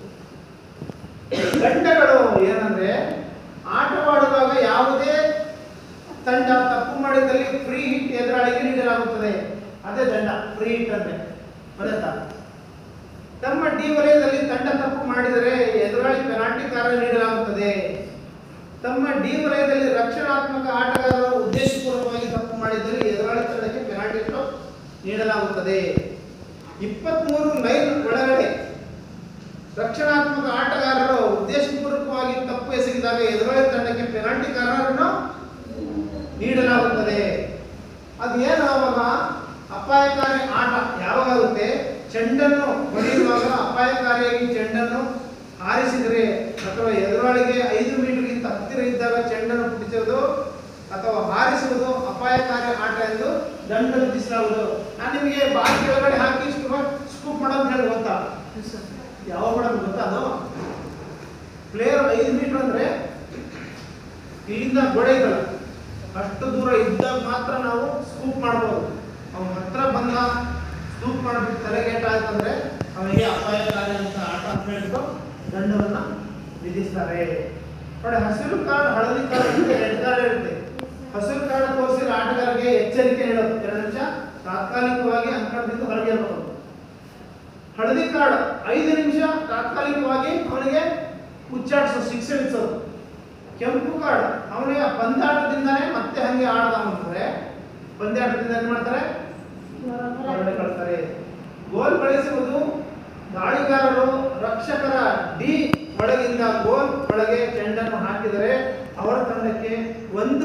ದಂಡಗಳು ಏನಂದ್ರೆ ಆಟವಾಡುವಾಗ ಯಾವುದೇ ತಂಡ ತಪ್ಪು ಮಾಡಿದಲ್ಲಿ ಫ್ರೀ ಹಿಟ್ ಎದುರಾಳಿಗೆ ನೀಡಲಾಗುತ್ತದೆ ಅದೇ ದಂಡ ಫ್ರೀ ಹಿಟ್ ಅಂದ್ರೆ ಗೊತ್ತಾ ತಮ್ಮ ಡಿ ವಲಯದಲ್ಲಿ ತಂಡ ತಪ್ಪು ಮಾಡಿದರೆ ಎದುರಾಳಿ ಪೆನಾಲ್ಟಿ ಕಾರ್ಯ ನೀಡಲಾಗುತ್ತದೆ ತಮ್ಮ ಡಿ ವಲಯದಲ್ಲಿ ರಕ್ಷಣಾತ್ಮಕ ಆಟಗಾರರು ಉದ್ದೇಶಪೂರ್ವಕವಾಗಿ ತಪ್ಪು ಮಾಡಿದರೆ ಎದುರಾಳಿ ತಂಡಕ್ಕೆ ಪೆನಾಲ್ಟಿ ಸ್ಟ್ರೋಕ್ ನೀಡಲಾಗುತ್ತದೆ ಇಪ್ಪತ್ಮೂರು ಲೈನ್ ಒಳಗಡೆ ರಕ್ಷಣಾತ್ಮಕ ಆಟಗಾರರು ಉದ್ದೇಶಪೂರ್ವಕವಾಗಿ ತಪ್ಪು ಎಸಗಿದಾಗ ಎದುರಾಳಿ ತಂಡಕ್ಕೆ ಪೆನಾಲ್ಟಿ ಕಾರ್ಯವನ್ನು ನೀಡಲಾಗುತ್ತದೆ ಅದು ಏನು ಅವಾಗ ಅಪಾಯಕಾರಿ ಆಟ ಯಾವಾಗುತ್ತೆ ಚೆಂಡನ್ನು ಹೊಡೆಯುವಾಗ ಅಪಾಯಕಾರಿಯಾಗಿ ಚೆಂಡನ್ನು ಹಾರಿಸಿದರೆ ಅಥವಾ ಎದುರಾಳಿಗೆ ಐದು ಮೀಟರ್ಗಿಂತ ಹತ್ತಿರ ಇದ್ದಾಗ ಚೆಂಡನ್ನು ಪುಟಿಸುವುದು ಅಥವಾ ಹಾರಿಸುವುದು ಅಪಾಯಕಾರಿ ಆಟ ಎಂದು ದಂಡ ವಿಧಿಸಲಾಗುವುದು ನಾನು ನಿಮಗೆ ಬಾಲ್ ಕೆಳಗಡೆ ಹಾಕಿ ಸ್ಕೂಪ್ ಮಾಡೋದು ಹೇಳಿ ಗೊತ್ತಾ ಯಾವಾಗ ಮಾಡೋದು ಗೊತ್ತಾ ಅದು ಪ್ಲೇಯರ್ ಐದು ಮೀಟರ್ ಅಂದ್ರೆ ಇಲ್ಲಿಂದ ಗೋಡೆ ಇದಲ್ಲ ಅಷ್ಟು ದೂರ ಇದ್ದಾಗ ಮಾತ್ರ ನಾವು ಸ್ಕೂಪ್ ಮಾಡ್ಬೋದು ಅವನ ಹತ್ರ ಬಂದ ಸ್ಕೂಪ್ ಮಾಡ್ಬಿಟ್ಟು ತಲೆಗೇಟ್ ಆಯ್ತಂದ್ರೆ ಅವನಿಗೆ ಅಪಾಯಕಾರಿ ಅಂತ ಆಟ ಅಂತ ಹೇಳ್ಬಿಟ್ಟು ದಂಡವನ್ನ ವಿಧಿಸ್ತಾರೆ ನೋಡಿ ಹಸಿರು ಕಾರ್ಡ್ ಹಳದಿ ಕಾರ್ಡ್ ಇರುತ್ತೆ ರೆಡ್ ಕಾರ್ಡ್ ಇರುತ್ತೆ ಹಸಿರು ಕಾರ್ಡ್ ತೋರಿಸಿದ್ರೆ ಆಟಗಾರರಿಗೆ ಎಚ್ಚರಿಕೆ ನೀಡೋದು ಎರಡು ನಿಮಿಷ ತಾತ್ಕಾಲಿಕವಾಗಿ ಅಂಕಣದಿಂದ ಹೊರಗೆ ಇರಬಹುದು ಹಳದಿ ಕಾರ್ಡ್ ಐದು ನಿಮಿಷ ತಾತ್ಕಾಲಿಕವಾಗಿ ಅವನಿಗೆ ಉಚ್ಚಾಟಿಸೋ ಶಿಕ್ಷೆ ವಿಧಿಸೋದು ಕೆಂಪು ಕಾರ್ಡ್ ಅವನಿಗೆ ಪಂದ್ಯಾಟದಿಂದಾನೇ ಮತ್ತೆ ಹಂಗೆ ಆಡದ ಅಂತಂದ್ರೆ ಪಂದ್ಯಾಟದಿಂದ ಏನ್ ಮಾಡ್ತಾರೆ ಹೊರಗಡೆ ಕಳಿಸ್ತಾರೆ ಗೋಲ್ ಗಳಿಸುವುದು ದಾಳಿಗಾರರು ರಕ್ಷಕರ ಡಿ ಒಳಗಿಂದ ಗೋಲ್ ಒಳಗೆ ಚೆಂಡನ್ನು ಹಾಕಿದರೆ ಅವರ ತಂಡಕ್ಕೆ ಒಂದು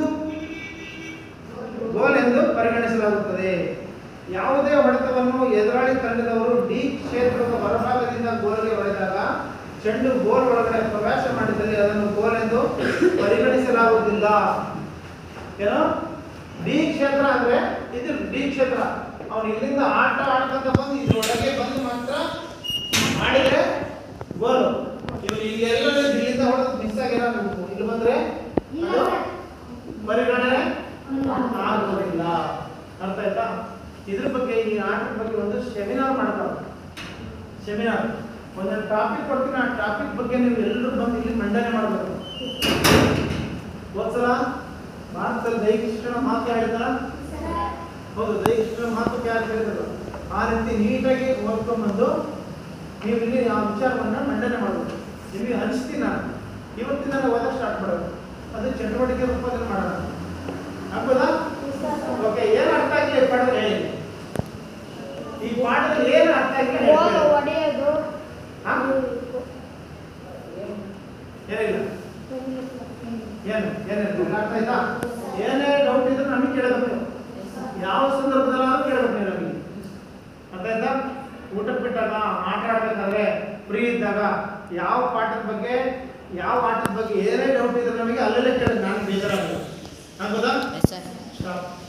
ಗೋಲ್ ಎಂದು ಪರಿಗಣಿಸಲಾಗುತ್ತದೆ ಯಾವುದೇ ಹೊಡೆತವನ್ನು ಎದುರಾಳಿ ತಂಡದವರು ಡಿ ಕ್ಷೇತ್ರದ ಹೊರಭಾಗದಿಂದ ಗೋಲ್ಗೆ ಹೊಡೆದಾಗ ಚೆಂಡು ಗೋಲ್ ಒಳಗಡೆ ಪ್ರವೇಶ ಮಾಡಿದಲ್ಲಿ ಅದನ್ನು ಗೋಲ್ ಎಂದು ಪರಿಗಣಿಸಲಾಗುವುದಿಲ್ಲ ಏನೋ ಡಿ ಕ್ಷೇತ್ರ ಅಂದ್ರೆ ಇದು ಡಿ ಕ್ಷೇತ್ರ ಅವನು ಇಲ್ಲಿಂದ ಆಟ ಆಡ್ಕೊಂತ ಬಂದು ಇದ್ರೊಳಗೆ ಬಂದು ಮಾತ್ರ ಮಾಡಿದ್ರೆ ಗೋಲ್ ಇವನು ಇಲ್ಲಿ ಎಲ್ಲ ಇಲ್ಲಿಂದ ಹೊಡೆದು ಮಿಸ್ ಆಗಿರೋ ಇಲ್ಲಿ ಬಂದ್ರೆ ಅದು ಪರಿಗಣನೆ ಆಗುವುದಿಲ್ಲ ಅರ್ಥ ಆಯ್ತಾ ಇದ್ರ ಬಗ್ಗೆ ಈ ಆಟದ ಬಗ್ಗೆ ಒಂದು ಸೆಮಿನಾರ್ ಮಾಡ್ತಾರೆ ಸೆಮಿನಾರ್ ಒಂದೊಂದು ಟಾಪಿಕ್ ಕೊಡ್ತೀನಿ ಆ ಟಾಪಿಕ್ ಬಗ್ಗೆ ನೀವು ಎಲ್ಲರೂ ಬಂದು ಇಲ್ಲಿ ಮಂಡನೆ ಮಾಡಬೇಕು ಹೋದ್ಸಲ ಭಾರತದಲ್ಲಿ ದೈಹಿಕ ಶಿಕ್ಷಣ ಮಾತು ಹೇಳಿದ ಹೌದು ದೈಹಿಕ ಶಿಕ್ಷಣ ಮಾತು ಯಾರು ಹೇಳಿದ್ರು ಆ ರೀತಿ ನೀಟಾಗಿ ಓದ್ಕೊಂಡ್ಬಂದು ನೀವು ಇಲ್ಲಿ ಆ ವಿಚಾರವನ್ನ ಮಂಡನೆ ಮಾಡಬೇಕು ನಿಮಗೆ ಹಂಚ್ತೀನಿ ನಾನು ಇವತ್ತಿನ ಓದ ಸ್ಟಾರ್ಟ್ ಮಾಡೋದು ಅದು ಚಟುವಟಿಕೆ ರೂಪದಲ್ಲಿ ಮಾಡೋಣ ಆಗ್ಬೋದಾ ಓಕೆ ಏನು ಅರ್ಥ ಆಗಿಲ್ಲ ಈ ಪಾಠದಲ್ಲಿ ಹೇಳಿ ಈ ಪಾಠದಲ್ಲಿ ಏನು ಅರ್ಥ ಆಗಿಲ್ಲ ಹೋಗ ಹೇಳಿ. ಹೊಡೆಯೋದು ಹಾ? ಏನಿಲ್ಲ ಏನು ಏನು ಅರ್ಥ ಆಯ್ತಾ ಏನೇ ಡೌಟ್ ಇದ್ರೆ ನಮಗೆ ಕೇಳಬೇಕು ಯಾವ ಸಂದರ್ಭದಲ್ಲಾದ್ರೂ ಕೇಳಬೇಕು ನೀವು ನಮಗೆ ಅರ್ಥ ಆಯ್ತಾ ಊಟಕ್ಕೆ ಬಿಟ್ಟಾಗ ಮಾತಾಡ್ಬೇಕಾದ್ರೆ ಫ್ರೀ ಇದ್ದಾಗ ಯಾವ ಪಾಠದ ಬಗ್ಗೆ ಯಾವ ಆಟದ ಬಗ್ಗೆ ಏನೇ ಡೌಟ್ ಇದ್ರೆ ನಮಗೆ ಅಲ್ಲಲ್ಲೇ ಕೇಳಿ ನಾನು ಬೇಜಾರಾಗಲ್ಲ ಆಗ್ಬೋದಾ ಸರ್ ಸ್ಟಾಪ್